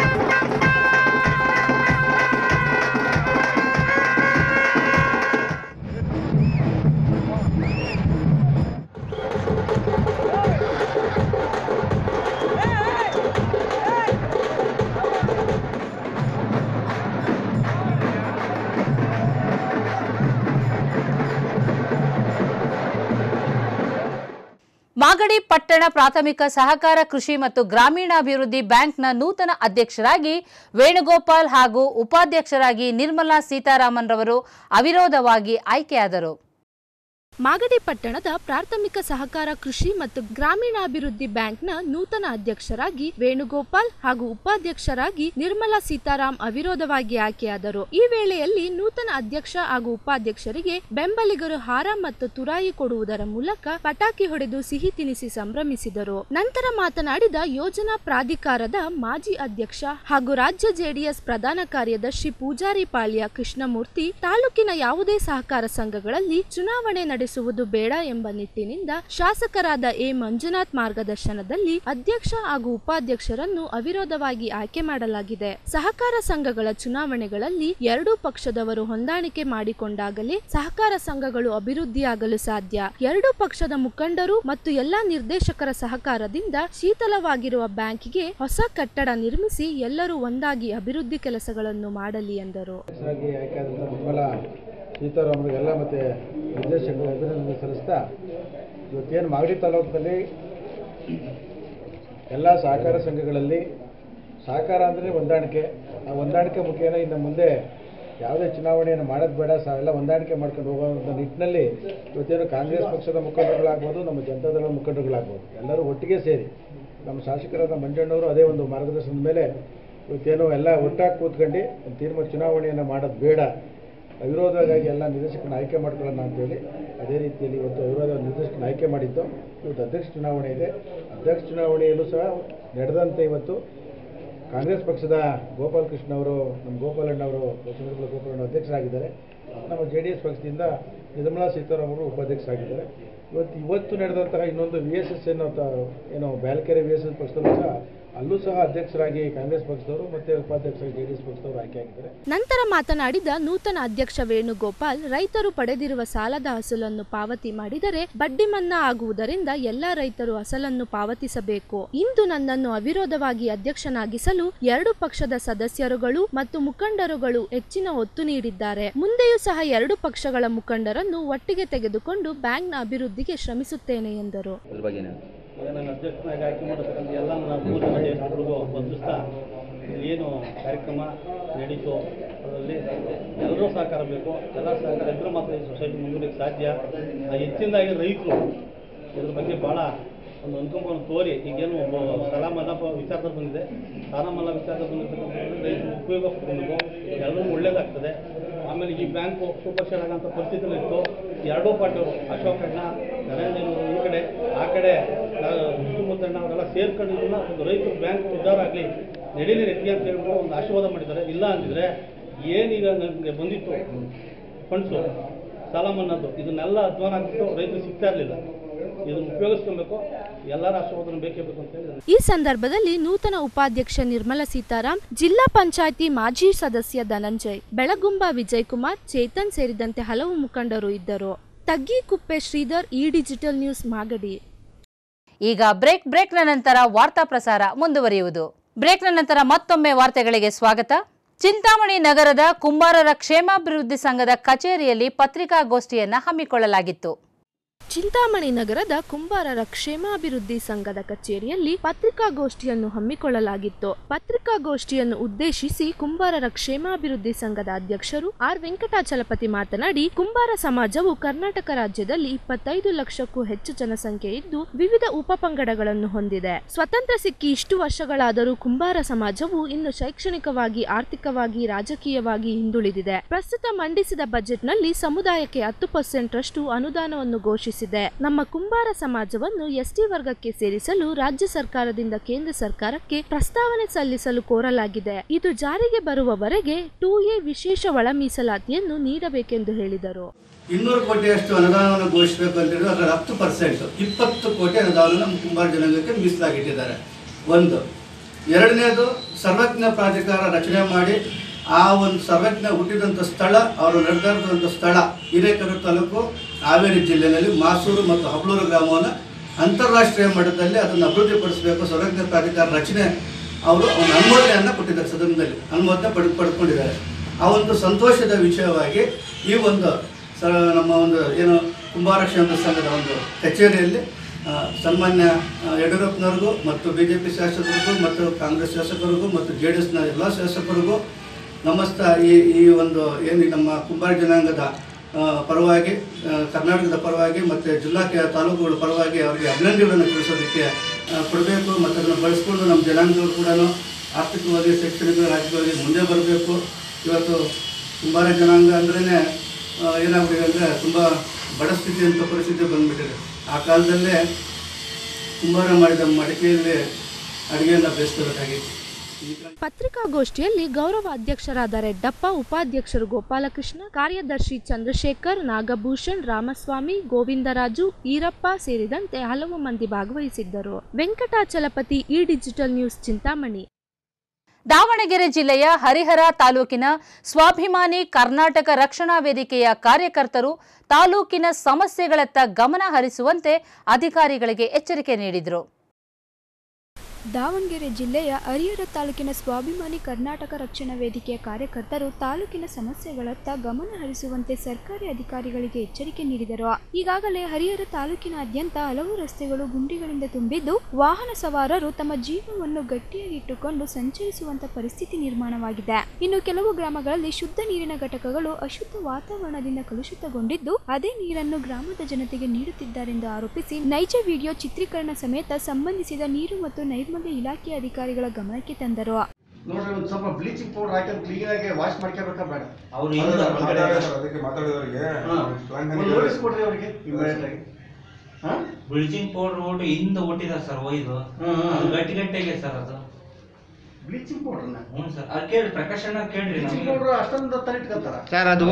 ಮಾಗಡಿ ಪಟ್ಟಣ ಪ್ರಾಥಮಿಕ ಸಹಕಾರ ಕೃಷಿ ಮತ್ತು ಗ್ರಾಮೀಣಾಭಿವೃದ್ಧಿ ಬ್ಯಾಂಕ್ನ ನೂತನ ಅಧ್ಯಕ್ಷರಾಗಿ ವೇಣುಗೋಪಾಲ್ ಹಾಗೂ ಉಪಾಧ್ಯಕ್ಷರಾಗಿ ನಿರ್ಮಲಾ ಸೀತಾರಾಮನ್ ರವರು ಅವಿರೋಧವಾಗಿ ಆಯ್ಕೆಯಾದರು ಮಾಗಡಿ ಪಟ್ಟಣದ ಪ್ರಾಥಮಿಕ ಸಹಕಾರ ಕೃಷಿ ಮತ್ತು ಗ್ರಾಮೀಣಾಭಿವೃದ್ಧಿ ಬ್ಯಾಂಕ್ನ ನೂತನ ಅಧ್ಯಕ್ಷರಾಗಿ ವೇಣುಗೋಪಾಲ್ ಹಾಗೂ ಉಪಾಧ್ಯಕ್ಷರಾಗಿ ನಿರ್ಮಲಾ ಸೀತಾರಾಮ್ ಅವಿರೋಧವಾಗಿ ಆಯ್ಕೆಯಾದರು ಈ ವೇಳೆಯಲ್ಲಿ ನೂತನ ಅಧ್ಯಕ್ಷ ಹಾಗೂ ಉಪಾಧ್ಯಕ್ಷರಿಗೆ ಬೆಂಬಲಿಗರು ಹಾರ ಮತ್ತು ತುರಾಯಿ ಕೊಡುವುದರ ಮೂಲಕ ಪಟಾಕಿ ಹೊಡೆದು ಸಿಹಿ ತಿನಿಸಿ ಸಂಭ್ರಮಿಸಿದರು ನಂತರ ಮಾತನಾಡಿದ ಯೋಜನಾ ಪ್ರಾಧಿಕಾರದ ಮಾಜಿ ಅಧ್ಯಕ್ಷ ಹಾಗೂ ರಾಜ್ಯ ಜೆಡಿಎಸ್ ಪ್ರಧಾನ ಕಾರ್ಯದರ್ಶಿ ಪೂಜಾರಿ ಪಾಳ್ಯ ಕೃಷ್ಣಮೂರ್ತಿ ತಾಲೂಕಿನ ಯಾವುದೇ ಸಹಕಾರ ಸಂಘಗಳಲ್ಲಿ ಚುನಾವಣೆ ನಡೆಸುವುದು ಬೇಡ ಎಂಬ ನಿಟ್ಟಿನಿಂದ ಶಾಸಕರಾದ ಎ ಮಂಜುನಾಥ್ ಮಾರ್ಗದರ್ಶನದಲ್ಲಿ ಅಧ್ಯಕ್ಷ ಹಾಗೂ ಉಪಾಧ್ಯಕ್ಷರನ್ನು ಅವಿರೋಧವಾಗಿ ಆಯ್ಕೆ ಮಾಡಲಾಗಿದೆ ಸಹಕಾರ ಸಂಘಗಳ ಚುನಾವಣೆಗಳಲ್ಲಿ ಎರಡೂ ಪಕ್ಷದವರು ಹೊಂದಾಣಿಕೆ ಮಾಡಿಕೊಂಡಾಗಲೇ ಸಹಕಾರ ಸಂಘಗಳು ಅಭಿವೃದ್ಧಿಯಾಗಲು ಸಾಧ್ಯ ಎರಡೂ ಪಕ್ಷದ ಮುಖಂಡರು ಮತ್ತು ಎಲ್ಲಾ ನಿರ್ದೇಶಕರ ಸಹಕಾರದಿಂದ ಶೀತಲವಾಗಿರುವ ಬ್ಯಾಂಕಿಗೆ ಹೊಸ ಕಟ್ಟಡ ನಿರ್ಮಿಸಿ ಎಲ್ಲರೂ ಒಂದಾಗಿ ಅಭಿವೃದ್ಧಿ ಕೆಲಸಗಳನ್ನು ಮಾಡಲಿ ಎಂದರು ಅಧ್ಯಕ್ಷರಾಗಿ ಆಯ್ಕೆಯಾದಂಥ ನಿರ್ಮಲಾ ಸೀತಾರಾಮರಿಗೆಲ್ಲ ಮತ್ತು ನಿರ್ದೇಶಕರು ಅಭಿನಂದನೆ ಸಲ್ಲಿಸ್ತಾ ಇವತ್ತೇನು ಮಾಗಡಿ ತಾಲೂಕಿನಲ್ಲಿ ಎಲ್ಲ ಸಹಕಾರ ಸಂಘಗಳಲ್ಲಿ ಸಹಕಾರ ಅಂದರೆ ಹೊಂದಾಣಿಕೆ ಆ ಹೊಂದಾಣಿಕೆ ಮುಖೇನ ಇನ್ನು ಮುಂದೆ ಯಾವುದೇ ಚುನಾವಣೆಯನ್ನು ಮಾಡೋದು ಬೇಡ ಸಹ ಎಲ್ಲ ಹೊಂದಾಣಿಕೆ ಮಾಡ್ಕೊಂಡು ಹೋಗುವಂಥ ನಿಟ್ಟಿನಲ್ಲಿ ಇವತ್ತೇನು ಕಾಂಗ್ರೆಸ್ ಪಕ್ಷದ ಮುಖಂಡರುಗಳಾಗ್ಬೋದು ನಮ್ಮ ಜನತಾದಳದ ಮುಖಂಡರುಗಳಾಗ್ಬೋದು ಎಲ್ಲರೂ ಒಟ್ಟಿಗೆ ಸೇರಿ ನಮ್ಮ ಶಾಸಕರಾದ ಮಂಜಣ್ಣವರು ಅದೇ ಒಂದು ಮಾರ್ಗದರ್ಶನದ ಮೇಲೆ ಇವತ್ತೇನು ಎಲ್ಲ ಒಟ್ಟಾಗಿ ಕೂತ್ಕೊಂಡು ಒಂದು ತೀರ್ಮಾನ ಚುನಾವಣೆಯನ್ನು ಮಾಡೋದು ಬೇಡ ಅವಿರೋಧವಾಗಿ ಎಲ್ಲ ನಿರ್ದೇಶಕರನ್ನ ಆಯ್ಕೆ ಮಾಡ್ಕೊಳ್ಳೋಣ ಅಂತೇಳಿ ಅದೇ ರೀತಿಯಲ್ಲಿ ಇವತ್ತು ಅವಿರೋಧ ನಿರ್ದೇಶಕರನ್ನ ಆಯ್ಕೆ ಮಾಡಿದ್ದು ಇವತ್ತು ಅಧ್ಯಕ್ಷ ಚುನಾವಣೆ ಇದೆ ಅಧ್ಯಕ್ಷ ಚುನಾವಣೆಯಲ್ಲೂ ಸಹ ನಡೆದಂತೆ ಇವತ್ತು ಕಾಂಗ್ರೆಸ್ ಪಕ್ಷದ ಗೋಪಾಲ್ ಕೃಷ್ಣ ಅವರು ನಮ್ಮ ಗೋಪಾಲಣ್ಣ ಅವರು ಚಂದ್ರಬಾಬು ಗೋಪಾಲಣ್ಣ ಅಧ್ಯಕ್ಷರಾಗಿದ್ದಾರೆ ನಮ್ಮ ಜೆ ಡಿ ಎಸ್ ಪಕ್ಷದಿಂದ ನಿರ್ಮಲಾ ಸೀತಾರಾಮ್ ಅವರು ಉಪಾಧ್ಯಕ್ಷರಾಗಿದ್ದಾರೆ ಇವತ್ತು ಇವತ್ತು ನಡೆದಂತಹ ಇನ್ನೊಂದು ವಿ ಎಸ್ ಎಸ್ ಏನೋ ತ- ಏನೋ ಬ್ಯಾಲ್ಕೆರೆ ವಿ ಎಸ್ ಎಸ್ ಪಕ್ಷದಲ್ಲೂ ಸಹ ಅಲ್ಲೂ ಸಹ ಅಧ್ಯಕ್ಷರಾಗಿ ಕಾಂಗ್ರೆಸ್ ಪಕ್ಷದವರು ಮತ್ತು ಉಪಾಧ್ಯಕ್ಷರಾಗಿ ಜೆ ಡಿ ಎಸ್ ಪಕ್ಷದವರು ಆಯ್ಕೆಯಾಗಿದ್ದಾರೆ ನಂತರ ಮಾತನಾಡಿದ ನೂತನ ಅಧ್ಯಕ್ಷ ವೇಣುಗೋಪಾಲ್ ರೈತರು ಪಡೆದಿರುವ ಸಾಲದ ಅಸಲನ್ನು ಪಾವತಿ ಮಾಡಿದರೆ ಬಡ್ಡಿ ಮನ್ನಾ ಆಗುವುದರಿಂದ ಎಲ್ಲಾ ರೈತರು ಅಸಲನ್ನು ಪಾವತಿಸಬೇಕು ಇಂದು ನನ್ನನ್ನು ಅವಿರೋಧವಾಗಿ ಅಧ್ಯಕ್ಷನಾಗಿಸಲು ಎರಡು ಪಕ್ಷದ ಸದಸ್ಯರುಗಳು ಮತ್ತು ಮುಖಂಡರುಗಳು ಹೆಚ್ಚಿನ ಒತ್ತು ನೀಡಿದ್ದಾರೆ ಮುಂದೆಯೂ ಸಹ ಎರಡು ಪಕ್ಷಗಳ ಮುಖಂಡರನ್ನು ಒಟ್ಟಿಗೆ ತೆಗೆದುಕೊಂಡು ಬ್ಯಾಂಕ್ನ ಅಭಿವೃದ್ಧಿಗೆ ಶ್ರಮಿಸುತ್ತೇನೆ ಎಂದರು ನನ್ನ ಅಧ್ಯಕ್ಷನಾಗಿ ಆಯ್ಕೆ ಮಾಡತಕ್ಕಂಥ ಎಲ್ಲ ನನ್ನ ಮೂರು ಜನ ಜ್ಯೇಷ್ಠರಿಗೂ ವಂದಿಸ್ತಾ ಇಲ್ಲಿ ಏನು ಕಾರ್ಯಕ್ರಮ ನಡೀತು ಅದರಲ್ಲಿ ಎಲ್ಲರೂ ಸಹಕಾರ ಬೇಕು ಎಲ್ಲ ಸಹಕಾರ ಇದ್ರೂ ಮಾತ್ರ ಈ ಸೊಸೈಟಿ ಮುಂದುವರಿಕ್ಕೆ ಸಾಧ್ಯ ಆ ಹೆಚ್ಚಿನದಾಗಿ ರೈತರು ಇದ್ರ ಬಗ್ಗೆ ಭಾಳ ಒಂದು ಅನುಕಂಪವನ್ನು ತೋರಿ ಈಗೇನು ಒಬ್ಬ ಸಾಲ ಮನ್ನಾ ಪ- ವಿಚಾರದಲ್ಲಿ ಬಂದಿದೆ ಸಾಲ ಮನ್ನಾ ವಿಚಾರದಲ್ಲಿ ಬಂದಿರ್ತಕ್ಕಂಥದ್ದು ರೈತರು ಉಪಯೋಗ ಪಡ್ಕೊಬೇಕು ಎಲ್ಲರೂ ಒಳ್ಳೇದಾಗ್ತದೆ ಆಮೇಲೆ ಈ ಬ್ಯಾಂಕು ಸೂಪರ್ ಶೇರ್ ಆಗೋಂಥ ಪರಿಸ್ಥಿತಿಯಲ್ಲಿ ಇತ್ತು ಎರಡೂ ಪಾರ್ಟಿಯವರು ಅಶೋಕ್ ಅಣ್ಣ ನರೇಂದ್ರ ಈ ಕಡೆ ಆ ಕಡೆ ಸುತ್ತಮುತ್ತಣ್ಣ ಅವರೆಲ್ಲ ಸೇರ್ಕೊಂಡು ಇದನ್ನ ಒಂದು ರೈತರು ಬ್ಯಾಂಕ್ ಉದ್ಧಾರ ಆಗಲಿ ನಡೀಲಿ ರೀತಿ ಅಂತ ಹೇಳ್ಬಿಟ್ಟು ಒಂದು ಆಶೀರ್ವಾದ ಮಾಡಿದ್ದಾರೆ ಇಲ್ಲ ಅಂದಿದ್ರೆ ಏನೀಗ ನನಗೆ ಬಂದಿತ್ತು ಫಂಡ್ಸು ಸಾಲ ಮನ್ನಾದ್ದು ಇದನ್ನೆಲ್ಲ ಅಧ್ವಾನ ಆಗ್ಬಿಟ್ಟು ರೈತರು ಸಿಗ್ತಾ ಇರಲಿಲ್ಲ ಇದನ್ನು ಉಪಯೋಗಿಸ್ಕೊಬೇಕು ಎಲ್ಲರ ಆಶೀರ್ವಾದನ ಬೇಕೇ ಬೇಕು ಅಂತ ಹೇಳಿ ಈ ಸಂದರ್ಭದಲ್ಲಿ ನೂತನ ಉಪಾಧ್ಯಕ್ಷ ನಿರ್ಮಲಾ ಸೀತಾರಾಮ್ ಜಿಲ್ಲಾ ಪಂಚಾಯಿತಿ ಮಾಜಿ ಸದಸ್ಯ ಧನಂಜಯ್ ಬೆಳಗುಂಬ ವಿಜಯ್ ಕುಮಾರ್ ಚೇತನ್ ಸೇರಿದಂತೆ ಹಲವು ಮುಖಂಡರು ಇದ್ದರು ತಗ್ಗಿಕುಪ್ಪೆ ಶ್ರೀಧರ್ ಈ ಡಿಜಿಟಲ್ ನ್ಯೂಸ್ ಮಾಗಡಿ ಈಗ ಬ್ರೇಕ್ ಬ್ರೇಕ್ನ ನಂತರ ವಾರ್ತಾ ಪ್ರಸಾರ ಮುಂದುವರಿಯುವುದು ಬ್ರೇಕ್ನ ನಂತರ ಮತ್ತೊಮ್ಮೆ ವಾರ್ತೆಗಳಿಗೆ ಸ್ವಾಗತ ಚಿಂತಾಮಣಿ ನಗರದ ಕುಂಬಾರರ ಕ್ಷೇಮಾಭಿವೃದ್ಧಿ ಸಂಘದ ಕಚೇರಿಯಲ್ಲಿ ಪತ್ರಿಕಾಗೋಷ್ಠಿಯನ್ನ ಹಮ್ಮಿಕೊಳ್ಳಲಾಗಿತ್ತು ಚಿಂತಾಮಣಿ ನಗರದ ಕುಂಬಾರರ ಕ್ಷೇಮಾಭಿವೃದ್ಧಿ ಸಂಘದ ಕಚೇರಿಯಲ್ಲಿ ಪತ್ರಿಕಾಗೋಷ್ಠಿಯನ್ನು ಹಮ್ಮಿಕೊಳ್ಳಲಾಗಿತ್ತು ಪತ್ರಿಕಾಗೋಷ್ಠಿಯನ್ನು ಉದ್ದೇಶಿಸಿ ಕುಂಬಾರರ ಕ್ಷೇಮಾಭಿವೃದ್ಧಿ ಸಂಘದ ಅಧ್ಯಕ್ಷರು ಆರ್ ವೆಂಕಟಾಚಲಪತಿ ಮಾತನಾಡಿ ಕುಂಬಾರ ಸಮಾಜವು ಕರ್ನಾಟಕ ರಾಜ್ಯದಲ್ಲಿ ಇಪ್ಪತ್ತೈದು ಲಕ್ಷಕ್ಕೂ ಹೆಚ್ಚು ಜನಸಂಖ್ಯೆ ಇದ್ದು ವಿವಿಧ ಉಪಪಂಗಡಗಳನ್ನು ಹೊಂದಿದೆ ಸ್ವತಂತ್ರ ಸಿಕ್ಕಿ ಇಷ್ಟು ವರ್ಷಗಳಾದರೂ ಕುಂಬಾರ ಸಮಾಜವು ಇನ್ನು ಶೈಕ್ಷಣಿಕವಾಗಿ ಆರ್ಥಿಕವಾಗಿ ರಾಜಕೀಯವಾಗಿ ಹಿಂದುಳಿದಿದೆ ಪ್ರಸ್ತುತ ಮಂಡಿಸಿದ ಬಜೆಟ್ನಲ್ಲಿ ಸಮುದಾಯಕ್ಕೆ ಹತ್ತು ಪರ್ಸೆಂಟ್ ರಷ್ಟು ಅನುದಾನವನ್ನು ಘೋಷಿಸಿ ಘೋಷಿಸಿದೆ ನಮ್ಮ ಕುಂಬಾರ ಸಮಾಜವನ್ನು ಎಸ್ಟಿ ವರ್ಗಕ್ಕೆ ಸೇರಿಸಲು ರಾಜ್ಯ ಸರ್ಕಾರದಿಂದ ಕೇಂದ್ರ ಸರ್ಕಾರಕ್ಕೆ ಪ್ರಸ್ತಾವನೆ ಸಲ್ಲಿಸಲು ಕೋರಲಾಗಿದೆ ಇದು ಜಾರಿಗೆ ಬರುವವರೆಗೆ ಟೂ ಎ ವಿಶೇಷ ಒಳ ಮೀಸಲಾತಿಯನ್ನು ನೀಡಬೇಕೆಂದು ಹೇಳಿದರು ಇನ್ನೂರು ಕೋಟಿಯಷ್ಟು ಅನುದಾನವನ್ನು ಘೋಷಿಸಬೇಕು ಅಂತ ಹೇಳಿದ್ರೆ ಅದರ ಹತ್ತು ಪರ್ಸೆಂಟ್ ಇಪ್ಪತ್ತು ಕೋಟಿ ಅನುದಾನ ನಮ್ಮ ಕುಂಬಾರ ಜನಾಂಗಕ್ಕೆ ಮೀಸಲಾಗಿಟ್ಟಿದ್ದಾರೆ ಒಂದು ಎರಡನೇದು ಸರ್ವಜ್ಞ ಪ್ರಾಧಿಕಾರ ರಚನೆ ಮಾಡಿ ಆ ಒಂದು ಸರ್ವಜ್ಞ ಹುಟ್ಟಿದಂಥ ಸ್ಥಳ ಅವರು ನಡೆದಾಡಿದಂಥ ಸ್ಥಳ ಹಿರೇಕೆರೆ ತಾಲೂಕು ಹಾವೇರಿ ಜಿಲ್ಲೆಯಲ್ಲಿ ಮಾಸೂರು ಮತ್ತು ಹಬ್ಳೂರು ಗ್ರಾಮವನ್ನು ಅಂತಾರಾಷ್ಟ್ರೀಯ ಮಟ್ಟದಲ್ಲಿ ಅದನ್ನು ಅಭಿವೃದ್ಧಿಪಡಿಸಬೇಕು ಸರ್ವಜ್ಞ ಪ್ರಾಧಿಕಾರ ರಚನೆ ಅವರು ಒಂದು ಅನುಮೋದನೆಯನ್ನು ಕೊಟ್ಟಿದ್ದಾರೆ ಸದನದಲ್ಲಿ ಅನುಮೋದನೆ ಪಡೆದು ಪಡ್ಕೊಂಡಿದ್ದಾರೆ ಆ ಒಂದು ಸಂತೋಷದ ವಿಷಯವಾಗಿ ಈ ಒಂದು ಸ ನಮ್ಮ ಒಂದು ಏನು ಕುಂಬಾರ ಕ್ಷೇಮ ಸಂಘದ ಒಂದು ಕಚೇರಿಯಲ್ಲಿ ಆ, ಸನ್ಮಾನ್ಯ ಆ, ಯಡಿಯೂರಪ್ಪನವ್ರಿಗೂ ಮತ್ತು ಬಿ ಜೆ ಪಿ ಶಾಸಕರಿಗೂ ಮತ್ತು ಕಾಂಗ್ರೆಸ್ ಶಾಸಕರಿಗೂ ಮತ್ತು ಜೆ ಡಿ ಎಸ್ನ ಎಲ್ಲ ಶಾಸಕರಿಗೂ ನಮಸ್ತ ಈ ಈ ಒಂದು ಏನು ನಮ್ಮ ಕುಂಬಾರ ಜನಾಂಗದ ಆ, ಪರವಾಗಿ ಆ, ಕರ್ನಾಟಕದ ಪರವಾಗಿ ಮತ್ತು ಜಿಲ್ಲಾ ಕೆ- ತಾಲೂಕುಗಳ ಪರವಾಗಿ ಅವರಿಗೆ ಅಭಿನಂದನೆಗಳನ್ನು ತಿಳಿಸೋದಕ್ಕೆ ಆ, ಕೊಡಬೇಕು ಮತ್ತು ಅದನ್ನು ಬಳಸ್ಕೊಂಡು ನಮ್ಮ ಜನಾಂಗದವರು ಕೂಡ ಆರ್ಥಿಕವಾಗಿ ಶೈಕ್ಷಣಿಕ ರಾಜಕೀಯವಾಗಿ ಮುಂದೆ ಬರಬೇಕು ಇವತ್ತು ಕುಂಬಾರ ಜನಾಂಗ ಅಂದ್ರೇ ಏನಾಗ್ಬಿಟ್ಟಿದೆ ಅಂದರೆ ತುಂಬ ಬಡ ಸ್ಥಿತಿ ಅಂತ ಪರಿಸ್ಥಿತಿ ಬಂದ್ಬಿಟ್ಟಿದೆ ಆ ಕಾಲದಲ್ಲೇ ಕುಂಬಾರ ಮಾಡಿದ ಮಡಿಕೆಯಲ್ಲಿ ಅಡುಗೆಯನ್ನು ಬೇಯಿಸ್ಕೋಬೇಕಾಗಿತ್ತು ಪತ್ರಿಕಾಗೋಷ್ಠಿಯಲ್ಲಿ ಗೌರವ ಅಧ್ಯಕ್ಷರಾದ ರೆಡ್ಡಪ್ಪ ಉಪಾಧ್ಯಕ್ಷರು ಗೋಪಾಲಕೃಷ್ಣ ಕಾರ್ಯದರ್ಶಿ ಚಂದ್ರಶೇಖರ್ ನಾಗಭೂಷಣ್ ರಾಮಸ್ವಾಮಿ ಗೋವಿಂದರಾಜು ಈರಪ್ಪ ಸೇರಿದಂತೆ ಹಲವು ಮಂದಿ ಭಾಗವಹಿಸಿದ್ದರು Venkatachalapathi E digital news Chintamani Davanagere ಜಿಲ್ಲೆಯ ಹರಿಹರ ತಾಲೂಕಿನ ಸ್ವಾಭಿಮಾನಿ ಕರ್ನಾಟಕ ರಕ್ಷಣಾ ವೇದಿಕೆಯ ಕಾರ್ಯಕರ್ತರು ತಾಲೂಕಿನ ಸಮಸ್ಯೆಗಳತ್ತ ಗಮನ ಹರಿಸುವಂತೆ ಅಧಿಕಾರಿಗಳಿಗೆ ಎಚ್ಚರಿಕೆ ನೀಡಿದರು ದಾವಣಗೆರೆ ಜಿಲ್ಲೆಯ ಹರಿಹರ ತಾಲೂಕಿನ ಸ್ವಾಭಿಮಾನಿ ಕರ್ನಾಟಕ ರಕ್ಷಣಾ ವೇದಿಕೆಯ ಕಾರ್ಯಕರ್ತರು ತಾಲೂಕಿನ ಸಮಸ್ಯೆಗಳತ್ತ ಗಮನ ಹರಿಸುವಂತೆ ಸರ್ಕಾರಿ ಅಧಿಕಾರಿಗಳಿಗೆ ಎಚ್ಚರಿಕೆ ನೀಡಿದರು ಈಗಾಗಲೇ ಹರಿಹರ ತಾಲೂಕಿನಾದ್ಯಂತ ಹಲವು ರಸ್ತೆಗಳು ಗುಂಡಿಗಳಿಂದ ತುಂಬಿದ್ದು ವಾಹನ ಸವಾರರು ತಮ್ಮ ಜೀವವನ್ನು ಗಟ್ಟಿಯಾಗಿ ಇಟ್ಟುಕೊಂಡು ಸಂಚರಿಸುವಂತ ಪರಿಸ್ಥಿತಿ ನಿರ್ಮಾಣವಾಗಿದೆ ಇನ್ನು ಕೆಲವು ಗ್ರಾಮಗಳಲ್ಲಿ ಶುದ್ಧ ನೀರಿನ ಘಟಕಗಳು ಅಶುದ್ಧ ವಾತಾವರಣದಿಂದ ಕಲುಷಿತಗೊಂಡಿದ್ದು ಅದೇ ನೀರನ್ನು ಗ್ರಾಮದ ಜನತೆಗೆ ನೀಡುತ್ತಿದ್ದಾರೆಂದು ಆರೋಪಿಸಿ ನೈಜ ವಿಡಿಯೋ ಚಿತ್ರೀಕರಣ ಸಮೇತ ಸಂಬಂಧಿಸಿದ ನೀರು ಮತ್ತು ನೈರ್ಮಲ್ಯ ಇಲಾಖೆ ಅಧಿಕಾರಿಗಳ ಗಮನಕ್ಕೆ ತಂದರು ನೋಡ್ರಿ ಒಂದ್ ಸ್ವಲ್ಪ ಬ್ಲೀಚಿಂಗ್ ಪೌಡರ್ ಹಾಕಿ ಕ್ಲೀನ್ ಆಗಿ ವಾಶ್ ಮಾಡ್ಕೋಬೇಕಾ ಬೇಡ ಅವ್ರು ಅದ್ರ ಇಲ್ಲ, ಒಳಗಡೆ ಮಾತಾಡಿದ್ರು, ಅದಕ್ಕೆ ಮಾತಾಡಿದವ್ರಿಗೆ ಹಾ. plan ಒಂದ್ ಹೇಳಿ. notice ಕೊಡ್ರಿ ಅವ್ರಿಗೆ immediate ಆಗಿ ಹಾ? ಬ್ಲೀಚಿಂಗ್ ಪೌಡರ್ ಓಟು ಹಿಂದ ಒಟ್ಟಿದ್ದಾರೆ ಸರ್ ಒಯ್ದು ಹ್ಮ್, ಹ್ಮ್. ಅದು ಗಟ್ಟಿ ಗಟ್ಟಿಗೆ ಸರ್ ಅದು ಬ್ಲೀಚಿಂಗ್ ಪೌಡರ್ನ ಹ್ಞೂ ಸರ್ ಅದು ಕೇಳಿ ಪ್ರಕಾಶ್ ಅಣ್ಣ ಕೇಳ್ರಿ ಬ್ಲೀಚಿಂಗ್ ನಮಗೆ ಪೌಡರ್ ಅಷ್ಟೊಂದು ತರ ಇಟ್ಕೊಂತಾರ ಸರ್ ಅದು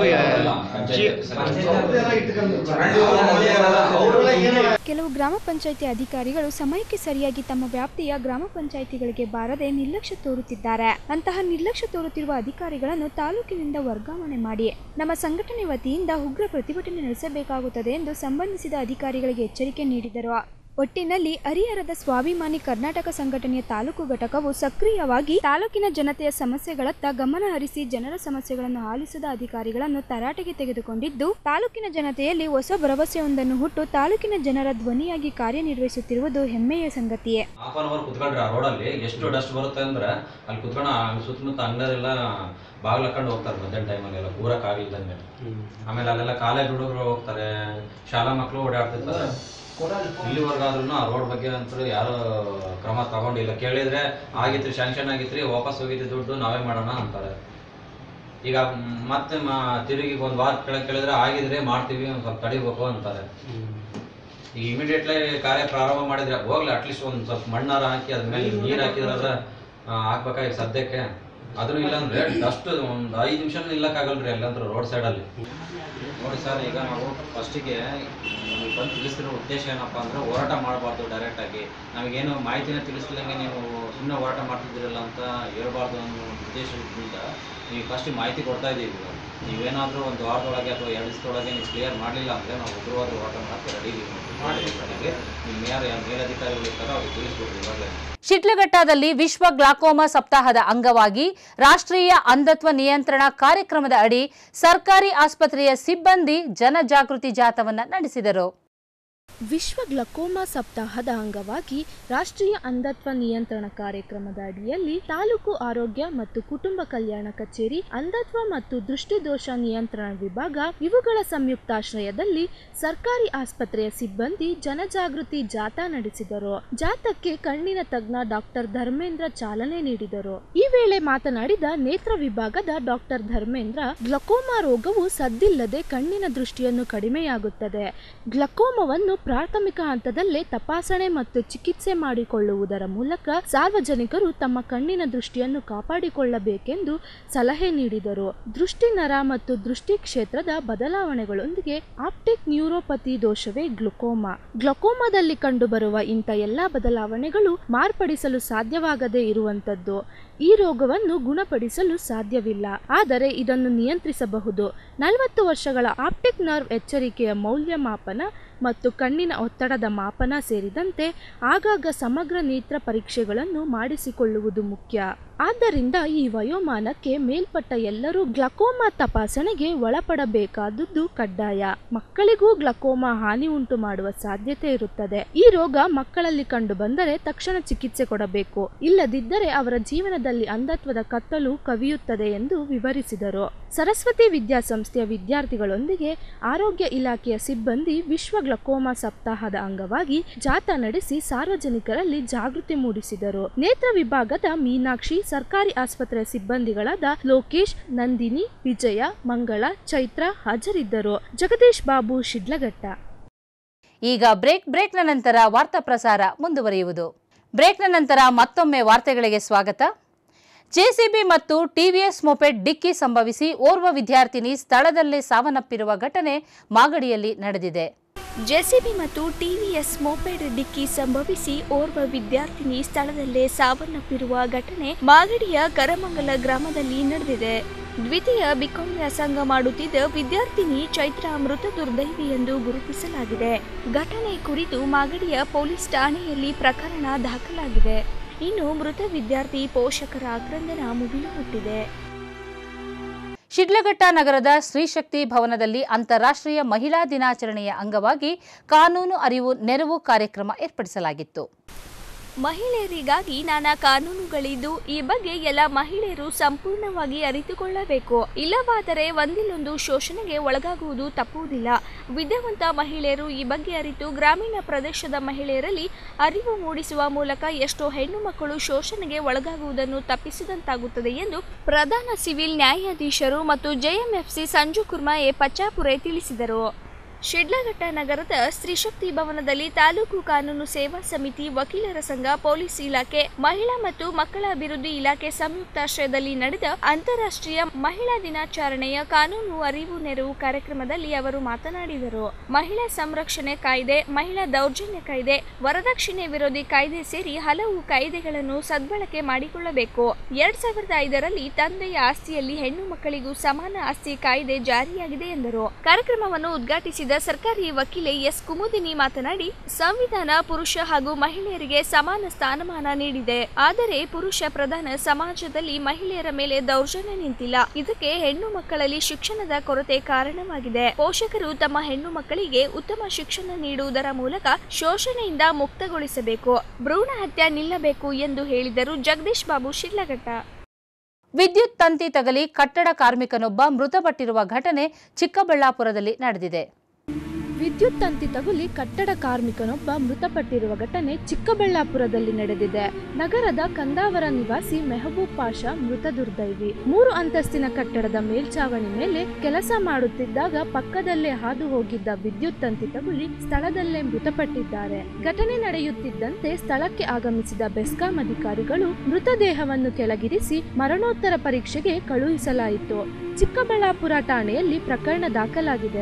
ಅವ್ರದ್ದೆಲ್ಲ ಇಟ್ಕೊಂಡಿರ್ತಾರೆ. ಅವ್ರೆಲ್ಲ ಏನಿಲ್ಲ. ಕೆಲವು ಗ್ರಾಮ ಪಂಚಾಯಿತಿ ಅಧಿಕಾರಿಗಳು ಸಮಯಕ್ಕೆ ಸರಿಯಾಗಿ ತಮ್ಮ ವ್ಯಾಪ್ತಿಯ ಗ್ರಾಮ ಪಂಚಾಯಿತಿಗಳಿಗೆ ಬಾರದೆ ನಿರ್ಲಕ್ಷ್ಯ ತೋರುತ್ತಿದ್ದಾರೆ ಅಂತಹ ನಿರ್ಲಕ್ಷ್ಯ ತೋರುತ್ತಿರುವ ಅಧಿಕಾರಿಗಳನ್ನು ತಾಲೂಕಿನಿಂದ ವರ್ಗಾವಣೆ ಮಾಡಿ ನಮ್ಮ ಸಂಘಟನೆ ವತಿಯಿಂದ ಉಗ್ರ ಪ್ರತಿಭಟನೆ ನಡೆಸಬೇಕಾಗುತ್ತದೆ ಎಂದು ಸಂಬಂಧಿಸಿದ ಅಧಿಕಾರಿಗಳಿಗೆ ಎಚ್ಚರಿಕೆ ನೀಡಿದರು ಒಟ್ಟಿನಲ್ಲಿ ಹರಿಹರದ ಸ್ವಾಭಿಮಾನಿ ಕರ್ನಾಟಕ ಸಂಘಟನೆಯ ತಾಲೂಕು ಘಟಕವು ಸಕ್ರಿಯವಾಗಿ ತಾಲೂಕಿನ ಜನತೆಯ ಸಮಸ್ಯೆಗಳತ್ತ ಗಮನ ಹರಿಸಿ ಜನರ ಸಮಸ್ಯೆಗಳನ್ನು ಆಲಿಸದ ಅಧಿಕಾರಿಗಳನ್ನು ತರಾಟೆಗೆ ತೆಗೆದುಕೊಂಡಿದ್ದು ತಾಲೂಕಿನ ಜನತೆಯಲ್ಲಿ ಹೊಸ ಭರವಸೆಯೊಂದನ್ನು ಹುಟ್ಟು ತಾಲೂಕಿನ ಜನರ ಧ್ವನಿಯಾಗಿ ಕಾರ್ಯನಿರ್ವಹಿಸುತ್ತಿರುವುದು ಹೆಮ್ಮೆಯ ಸಂಗತಿಯೇ ಹಾಫ್ ಅನ್ ಅವರ್ ಕುತ್ಕೊಂಡ್ರೆ ಆ ರೋಡಲ್ಲಿ ಎಷ್ಟು ಡಸ್ಟ್ ಬರುತ್ತೆ ಅಂದ್ರೆ ಅಲ್ಲಿ ಕುತ್ಕೊಂಡು ಆ ಸುತ್ತಮುತ್ತ ಅಂಗಡಿಯೆಲ್ಲ ಬಾಗಿಲು ಹಾಕೊಂಡು ಹೋಗ್ತಾರೆ ಮಧ್ಯಾಹ್ನ ಟೈಮಲ್ಲಿ ಎಲ್ಲ ಕೂರಕ್ ಆಗ್ಲಿಲ್ದಂಗೆ ಆಮೇಲೆ ಅಲ್ಲೆಲ್ಲ ಕಾಲೇಜ್ ಹುಡುಗರು ಹೋಗ್ತಾರೆ ಶಾಲಾ ಮಕ್ಕಳು ಓಡಾಡ್ತಿರ್ತಾರೆ ಇಲ್ಲಿವರೆಗಾದ್ರೂ ಆ ರೋಡ್ ಬಗ್ಗೆ ಅಂತೂ ಯಾರು ಕ್ರಮ ತಗೊಂಡಿಲ್ಲ ಕೇಳಿದ್ರೆ ಆಗಿತ್ರಿ ಶಾಂಕ್ಷನ್ ಆಗಿತ್ರಿ ವಾಪಸ್ ಹೋಗಿದ್ದು ದುಡ್ಡು ನಾವೇ ಮಾಡೋಣ ಅಂತಾರೆ ಈಗ ಮ್, ಮತ್ತೆ ಮ- ತಿರುಗಿ ಒಂದು ವಾರ ಕೆಳಗೆ ಕೇಳಿದ್ರೆ ಆಗಿದ್ರೆ ಮಾಡ್ತೀವಿ ಒಂದು ಸ್ವಲ್ಪ ತಡಿಬೇಕು ಅಂತಾರೆ ಈಗ ಇಮಿಡಿಯೇಟ್ಲಿ ಕಾರ್ಯ ಪ್ರಾರಂಭ ಮಾಡಿದ್ರೆ ಹೋಗ್ಲಿ ಅಟ್ಲೀಸ್ಟ್ ಒಂದು ಸ್ವಲ್ಪ ಮಣ್ಣಾರ ಹಾಕಿ ಅದ್ಮೇಲೆ ನೀರು ಹಾಕಿದ್ರೆ ಹಾಕ್ಬೇಕಾ ಈಗ ಸದ್ಯಕ್ಕೆ ಆದ್ರೂ ಇಲ್ಲಾಂದ್ರೆ ಡಸ್ಟ್ ಒಂದು ಐದು ನಿಮಿಷ ನಿಲ್ಲಕ್ಕಾಗಲ್ರಿ ಅಲ್ಲಂದ್ರೆ ರೋಡ್ ಸೈಡಲ್ಲಿ ನೋಡಿ ಸರ್ ಈಗ ನಾವು ಫಸ್ಟಿಗೆ ನಿಮಗೆ ಬಂದು ತಿಳಿಸಿರೋ ಉದ್ದೇಶ ಏನಪ್ಪ ಅಂದ್ರೆ ಹೋರಾಟ ಮಾಡಬಾರ್ದು ಡೈರೆಕ್ಟಾಗಿ ನಮಗೇನು ಮಾಹಿತಿನ ತಿಳಿಸ್ಲಿಲ್ಲಂಗೆ ನೀವು ಸುಮ್ಮನೆ ಹೋರಾಟ ಮಾಡ್ತಿದ್ದೀರಲ್ಲ ಅಂತ ಹೇಳ್ಬಾರ್ದು ಅನ್ನೋ ಉದ್ದೇಶದಿಂದ ನೀವು ಫಸ್ಟ್ ಮಾಹಿತಿ ಕೊಡ್ತಾ ಇದ್ದೀವಿ ನಾವು. ನೀವೇನಾದರೂ ಒಂದು ವಾರದೊಳಗೆ ಅಥವಾ ಎರಡು ದಿವಸದೊಳಗೆ ನೀವು ಕ್ಲಿಯರ್ ಮಾಡಲಿಲ್ಲ ಅಂದರೆ ನಾವು ಉಗ್ರವಾದ ಹೋರಾಟ ಮಾಡಕ್ಕೆ ರೆಡಿ ಇದ್ದೀವಿ ನಿಮ್ಮ ಯಾರು ಯಾರು ಮೇಲಧಿಕಾರಿಗಳು ಇರ್ತಾರೋ ಅವ್ರಿಗೆ ತಿಳಿಸ್ಬಿಡ್ರಿ ಇವಾಗಲೇ ಶಿಡ್ಲಘಟ್ಟದಲ್ಲಿ ವಿಶ್ವ ಗ್ಲಾಕೋಮಾ ಸಪ್ತಾಹದ ಅಂಗವಾಗಿ ರಾಷ್ಟ್ರೀಯ ಅಂಧತ್ವ ನಿಯಂತ್ರಣ ಕಾರ್ಯಕ್ರಮದ ಅಡಿ ಸರ್ಕಾರಿ ಆಸ್ಪತ್ರೆಯ ಸಿಬ್ಬಂದಿ ಜನಜಾಗೃತಿ ಜಾಥವನ್ನ ನಡೆಸಿದರು ವಿಶ್ವ ಗ್ಲಕೋಮಾ ಸಪ್ತಾಹದ ಅಂಗವಾಗಿ ರಾಷ್ಟ್ರೀಯ ಅಂಧತ್ವ ನಿಯಂತ್ರಣ ಕಾರ್ಯಕ್ರಮದ ಅಡಿಯಲ್ಲಿ ತಾಲೂಕು ಆರೋಗ್ಯ ಮತ್ತು ಕುಟುಂಬ ಕಲ್ಯಾಣ ಕಚೇರಿ ಅಂಧತ್ವ ಮತ್ತು ದೃಷ್ಟಿದೋಷ ನಿಯಂತ್ರಣ ವಿಭಾಗ ಇವುಗಳ ಸಂಯುಕ್ತಾಶ್ರಯದಲ್ಲಿ ಸರ್ಕಾರಿ ಆಸ್ಪತ್ರೆಯ ಸಿಬ್ಬಂದಿ ಜನಜಾಗೃತಿ ಜಾಥಾ ನಡೆಸಿದರು ಜಾಥಾಕ್ಕೆ ಕಣ್ಣಿನ ತಜ್ಞ ಡಾಕ್ಟರ್ ಧರ್ಮೇಂದ್ರ ಚಾಲನೆ ನೀಡಿದರು ಈ ವೇಳೆ ಮಾತನಾಡಿದ ನೇತ್ರ ವಿಭಾಗದ ಡಾಕ್ಟರ್ ಧರ್ಮೇಂದ್ರ ಗ್ಲಕೋಮಾ ರೋಗವು ಸದ್ದಿಲ್ಲದೆ ಕಣ್ಣಿನ ದೃಷ್ಟಿಯನ್ನು ಕಡಿಮೆಯಾಗುತ್ತದೆ ಗ್ಲಕೋಮವನ್ನು ಪ್ರಾಥಮಿಕ ಹಂತದಲ್ಲೇ ತಪಾಸಣೆ ಮತ್ತು ಚಿಕಿತ್ಸೆ ಮಾಡಿಕೊಳ್ಳುವುದರ ಮೂಲಕ ಸಾರ್ವಜನಿಕರು ತಮ್ಮ ಕಣ್ಣಿನ ದೃಷ್ಟಿಯನ್ನು ಕಾಪಾಡಿಕೊಳ್ಳಬೇಕೆಂದು ಸಲಹೆ ನೀಡಿದರು ದೃಷ್ಟಿ ನರ ಮತ್ತು ದೃಷ್ಟಿ ಕ್ಷೇತ್ರದ ಬದಲಾವಣೆಗಳೊಂದಿಗೆ ಆಪ್ಟಿಕ್ ನ್ಯೂರೋಪತಿ ದೋಷವೇ ಗ್ಲುಕೋಮಾ ಗ್ಲಕೋಮಾದಲ್ಲಿ ಕಂಡುಬರುವ ಇಂಥ ಎಲ್ಲ ಬದಲಾವಣೆಗಳು ಮಾರ್ಪಡಿಸಲು ಸಾಧ್ಯವಾಗದೇ ಇರುವಂತದ್ದು ಈ ರೋಗವನ್ನು ಗುಣಪಡಿಸಲು ಸಾಧ್ಯವಿಲ್ಲ ಆದರೆ ಇದನ್ನು ನಿಯಂತ್ರಿಸಬಹುದು ನಲವತ್ತು ವರ್ಷಗಳ ಆಪ್ಟಿಕ್ ನರ್ವ್ ಎಚ್ಚರಿಕೆಯ ಮೌಲ್ಯಮಾಪನ ಮತ್ತು ಕಣ್ಣಿನ ಒತ್ತಡದ ಮಾಪನ ಸೇರಿದಂತೆ ಆಗಾಗ ಸಮಗ್ರ ನೇತ್ರ ಪರೀಕ್ಷೆಗಳನ್ನು ಮಾಡಿಸಿಕೊಳ್ಳುವುದು ಮುಖ್ಯ ಆದ್ದರಿಂದ ಈ ವಯೋಮಾನಕ್ಕೆ ಮೇಲ್ಪಟ್ಟ ಎಲ್ಲರೂ ಗ್ಲಕೋಮಾ ತಪಾಸಣೆಗೆ ಒಳಪಡಬೇಕಾದದ್ದು ಕಡ್ಡಾಯ ಮಕ್ಕಳಿಗೂ ಗ್ಲಕೋಮಾ ಹಾನಿ ಉಂಟು ಮಾಡುವ ಸಾಧ್ಯತೆ ಇರುತ್ತದೆ ಈ ರೋಗ ಮಕ್ಕಳಲ್ಲಿ ಕಂಡು ಬಂದರೆ ತಕ್ಷಣ ಚಿಕಿತ್ಸೆ ಕೊಡಬೇಕು ಇಲ್ಲದಿದ್ದರೆ ಅವರ ಜೀವನದಲ್ಲಿ ಅಂಧತ್ವದ ಕತ್ತಲು ಕವಿಯುತ್ತದೆ ಎಂದು ವಿವರಿಸಿದರು ಸರಸ್ವತಿ ವಿದ್ಯಾಸಂಸ್ಥೆಯ ವಿದ್ಯಾರ್ಥಿಗಳೊಂದಿಗೆ ಆರೋಗ್ಯ ಇಲಾಖೆಯ ಸಿಬ್ಬಂದಿ ವಿಶ್ವ ಗ್ಲಕೋಮಾ ಸಪ್ತಾಹದ ಅಂಗವಾಗಿ ಜಾಥಾ ನಡೆಸಿ ಸಾರ್ವಜನಿಕರಲ್ಲಿ ಜಾಗೃತಿ ಮೂಡಿಸಿದರು ನೇತ್ರ ವಿಭಾಗದ ಮೀನಾಕ್ಷಿ ಸರ್ಕಾರಿ ಆಸ್ಪತ್ರೆಯ ಸಿಬ್ಬಂದಿಗಳಾದ ಲೋಕೇಶ್ ನಂದಿನಿ ವಿಜಯ ಮಂಗಳ ಚೈತ್ರ ಹಾಜರಿದ್ದರು ಜಗದೀಶ್ ಬಾಬು ಶಿಡ್ಲಘಟ್ಟ ಈಗ ಬ್ರೇಕ್ ಬ್ರೇಕ್ನ ನಂತರ ವಾರ್ತಾ ಪ್ರಸಾರ ಮುಂದುವರಿಯುವುದು ಬ್ರೇಕ್ನ ನಂತರ ಮತ್ತೊಮ್ಮೆ ವಾರ್ತೆಗಳಿಗೆ ಸ್ವಾಗತ ಜೆಸಿಬಿ ಮತ್ತು ಟಿವಿಎಸ್ ಮೊಪೆಡ್ ಡಿಕ್ಕಿ ಸಂಭವಿಸಿ ಓರ್ವ ವಿದ್ಯಾರ್ಥಿನಿ ಸ್ಥಳದಲ್ಲೇ ಸಾವನ್ನಪ್ಪಿರುವ ಘಟನೆ ಮಾಗಡಿಯಲ್ಲಿ ನಡೆದಿದೆ ಜೆಸಿಬಿ ಮತ್ತು ಟಿವಿಎಸ್ ಮೋಪೆಡ್ ಡಿಕ್ಕಿ ಸಂಭವಿಸಿ ಓರ್ವ ವಿದ್ಯಾರ್ಥಿನಿ ಸ್ಥಳದಲ್ಲೇ ಸಾವನ್ನಪ್ಪಿರುವ ಘಟನೆ ಮಾಗಡಿಯ ಕರಮಂಗಲ ಗ್ರಾಮದಲ್ಲಿ ನಡೆದಿದೆ ದ್ವಿತೀಯ ಬಿಕಾಂ ವ್ಯಾಸಂಗ ಮಾಡುತ್ತಿದ್ದ ವಿದ್ಯಾರ್ಥಿನಿ ಚೈತ್ರ ಮೃತ ದುರ್ದೈವಿ ಎಂದು ಗುರುತಿಸಲಾಗಿದೆ ಘಟನೆ ಕುರಿತು ಮಾಗಡಿಯ ಪೊಲೀಸ್ ಠಾಣೆಯಲ್ಲಿ ಪ್ರಕರಣ ದಾಖಲಾಗಿದೆ ಇನ್ನು ಮೃತ ವಿದ್ಯಾರ್ಥಿ ಪೋಷಕರ ಆಕ್ರಂದನ ಮುಗಿಲು ಮುಟ್ಟಿದೆ ಶಿಡ್ಲಘಟ್ಟ ನಗರದ ಶ್ರೀಶಕ್ತಿ ಭವನದಲ್ಲಿ ಅಂತಾರಾಷ್ಟ್ರೀಯ ಮಹಿಳಾ ದಿನಾಚರಣೆಯ ಅಂಗವಾಗಿ ಕಾನೂನು ಅರಿವು ನೆರವು ಕಾರ್ಯಕ್ರಮ ಏರ್ಪಡಿಸಲಾಗಿತ್ತು ಮಹಿಳೆಯರಿಗಾಗಿ ನಾನಾ ಕಾನೂನುಗಳಿದ್ದು ಈ ಬಗ್ಗೆ ಎಲ್ಲ ಮಹಿಳೆಯರು ಸಂಪೂರ್ಣವಾಗಿ ಅರಿತುಕೊಳ್ಳಬೇಕು ಇಲ್ಲವಾದರೆ ಒಂದಿಲ್ಲೊಂದು ಶೋಷಣೆಗೆ ಒಳಗಾಗುವುದು ತಪ್ಪುವುದಿಲ್ಲ ವಿದ್ಯಾವಂತ ಮಹಿಳೆಯರು ಈ ಬಗ್ಗೆ ಅರಿತು ಗ್ರಾಮೀಣ ಪ್ರದೇಶದ ಮಹಿಳೆಯರಲ್ಲಿ ಅರಿವು ಮೂಡಿಸುವ ಮೂಲಕ ಎಷ್ಟೋ ಹೆಣ್ಣು ಮಕ್ಕಳು ಶೋಷಣೆಗೆ ಒಳಗಾಗುವುದನ್ನು ತಪ್ಪಿಸಿದಂತಾಗುತ್ತದೆ ಎಂದು ಪ್ರಧಾನ ಸಿವಿಲ್ ನ್ಯಾಯಾಧೀಶರು ಮತ್ತು ಜೆಎಂಎಫ್ಸಿ ಸಂಜು ಕುರ್ಮಾ ಎ ಪಚ್ಚಾಪುರೆ ತಿಳಿಸಿದರು ಶಿಡ್ಲಘಟ್ಟ ನಗರದ ಸ್ತ್ರೀಶಕ್ತಿ ಭವನದಲ್ಲಿ ತಾಲೂಕು ಕಾನೂನು ಸೇವಾ ಸಮಿತಿ ವಕೀಲರ ಸಂಘ ಪೊಲೀಸ್ ಇಲಾಖೆ ಮಹಿಳಾ ಮತ್ತು ಮಕ್ಕಳ ಅಭಿವೃದ್ಧಿ ಇಲಾಖೆ ಸಂಯುಕ್ತಾಶ್ರಯದಲ್ಲಿ ನಡೆದ ಅಂತಾರಾಷ್ಟ್ರೀಯ ಮಹಿಳಾ ದಿನಾಚರಣೆಯ ಕಾನೂನು ಅರಿವು ನೆರವು ಕಾರ್ಯಕ್ರಮದಲ್ಲಿ ಅವರು ಮಾತನಾಡಿದರು ಮಹಿಳಾ ಸಂರಕ್ಷಣೆ ಕಾಯ್ದೆ ಮಹಿಳಾ ದೌರ್ಜನ್ಯ ಕಾಯ್ದೆ ವರದಕ್ಷಿಣೆ ವಿರೋಧಿ ಕಾಯ್ದೆ ಸೇರಿ ಹಲವು ಕಾಯ್ದೆಗಳನ್ನು ಸದ್ಬಳಕೆ ಮಾಡಿಕೊಳ್ಳಬೇಕು ಎರಡ್ ಸಾವಿರದ ಐದರಲ್ಲಿ ತಂದೆಯ ಆಸ್ತಿಯಲ್ಲಿ ಹೆಣ್ಣು ಮಕ್ಕಳಿಗೂ ಸಮಾನ ಆಸ್ತಿ ಕಾಯ್ದೆ ಜಾರಿಯಾಗಿದೆ ಎಂದರು ಕಾರ್ಯಕ್ರಮವನ್ನು ಉದ್ಘಾಟಿಸಿದ ಸರ್ಕಾರಿ ವಕೀಲೆ ಎಸ್ ಕುಮುದಿನಿ ಮಾತನಾಡಿ ಸಂವಿಧಾನ ಪುರುಷ ಹಾಗೂ ಮಹಿಳೆಯರಿಗೆ ಸಮಾನ ಸ್ಥಾನಮಾನ ನೀಡಿದೆ ಆದರೆ ಪುರುಷ ಪ್ರಧಾನ ಸಮಾಜದಲ್ಲಿ ಮಹಿಳೆಯರ ಮೇಲೆ ದೌರ್ಜನ್ಯ ನಿಂತಿಲ್ಲ ಇದಕ್ಕೆ ಹೆಣ್ಣು ಮಕ್ಕಳಲ್ಲಿ ಶಿಕ್ಷಣದ ಕೊರತೆ ಕಾರಣವಾಗಿದೆ ಪೋಷಕರು ತಮ್ಮ ಹೆಣ್ಣು ಮಕ್ಕಳಿಗೆ ಉತ್ತಮ ಶಿಕ್ಷಣ ನೀಡುವುದರ ಮೂಲಕ ಶೋಷಣೆಯಿಂದ ಮುಕ್ತಗೊಳಿಸಬೇಕು ಭ್ರೂಣ ಹತ್ಯೆ ನಿಲ್ಲಬೇಕು ಎಂದು ಹೇಳಿದರು ಜಗದೀಶ್ ಬಾಬು ಶಿಡ್ಲಘಟ್ಟ ವಿದ್ಯುತ್ ತಂತಿ ತಗಲಿ ಕಟ್ಟಡ ಕಾರ್ಮಿಕನೊಬ್ಬ ಮೃತಪಟ್ಟಿರುವ ಘಟನೆ ಚಿಕ್ಕಬಳ್ಳಾಪುರದಲ್ಲಿ ನಡೆದಿದೆ ವಿದ್ಯುತ್ ತಂತಿ ತಗುಲಿ ಕಟ್ಟಡ ಕಾರ್ಮಿಕನೊಬ್ಬ ಮೃತಪಟ್ಟಿರುವ ಘಟನೆ ಚಿಕ್ಕಬಳ್ಳಾಪುರದಲ್ಲಿ ನಡೆದಿದೆ ನಗರದ ಕಂದಾವರ ನಿವಾಸಿ ಮೆಹಬೂಬ್ ಪಾಷಾ ಮೃತ ದುರ್ದೈವಿ ಮೂರು ಅಂತಸ್ತಿನ ಕಟ್ಟಡದ ಮೇಲ್ಚಾವಣಿ ಮೇಲೆ ಕೆಲಸ ಮಾಡುತ್ತಿದ್ದಾಗ ಪಕ್ಕದಲ್ಲೇ ಹಾದು ಹೋಗಿದ್ದ ವಿದ್ಯುತ್ ತಂತಿ ತಗುಲಿ ಸ್ಥಳದಲ್ಲೇ ಮೃತಪಟ್ಟಿದ್ದಾರೆ ಘಟನೆ ನಡೆಯುತ್ತಿದ್ದಂತೆ ಸ್ಥಳಕ್ಕೆ ಆಗಮಿಸಿದ ಬೆಸ್ಕಾಂ ಅಧಿಕಾರಿಗಳು ಮೃತದೇಹವನ್ನು ಕೆಳಗಿರಿಸಿ ಮರಣೋತ್ತರ ಪರೀಕ್ಷೆಗೆ ಕಳುಹಿಸಲಾಯಿತು ಚಿಕ್ಕಬಳ್ಳಾಪುರ ಠಾಣೆಯಲ್ಲಿ ಪ್ರಕರಣ ದಾಖಲಾಗಿದೆ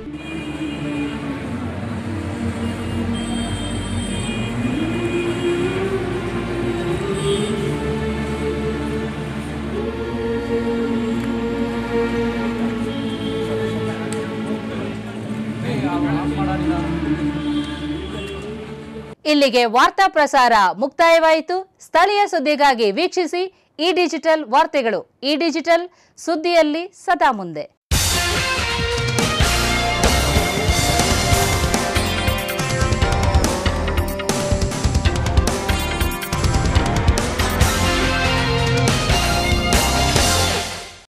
ಇಲ್ಲಿಗೆ ವಾರ್ತಾ ಪ್ರಸಾರ ಮುಕ್ತಾಯವಾಯಿತು ಸ್ಥಳೀಯ ಸುದ್ದಿಗಾಗಿ ವೀಕ್ಷಿಸಿ ಈ ಡಿಜಿಟಲ್ ವಾರ್ತೆಗಳು ಈ ಡಿಜಿಟಲ್ ಸುದ್ದಿಯಲ್ಲಿ ಸದಾ ಮುಂದೆ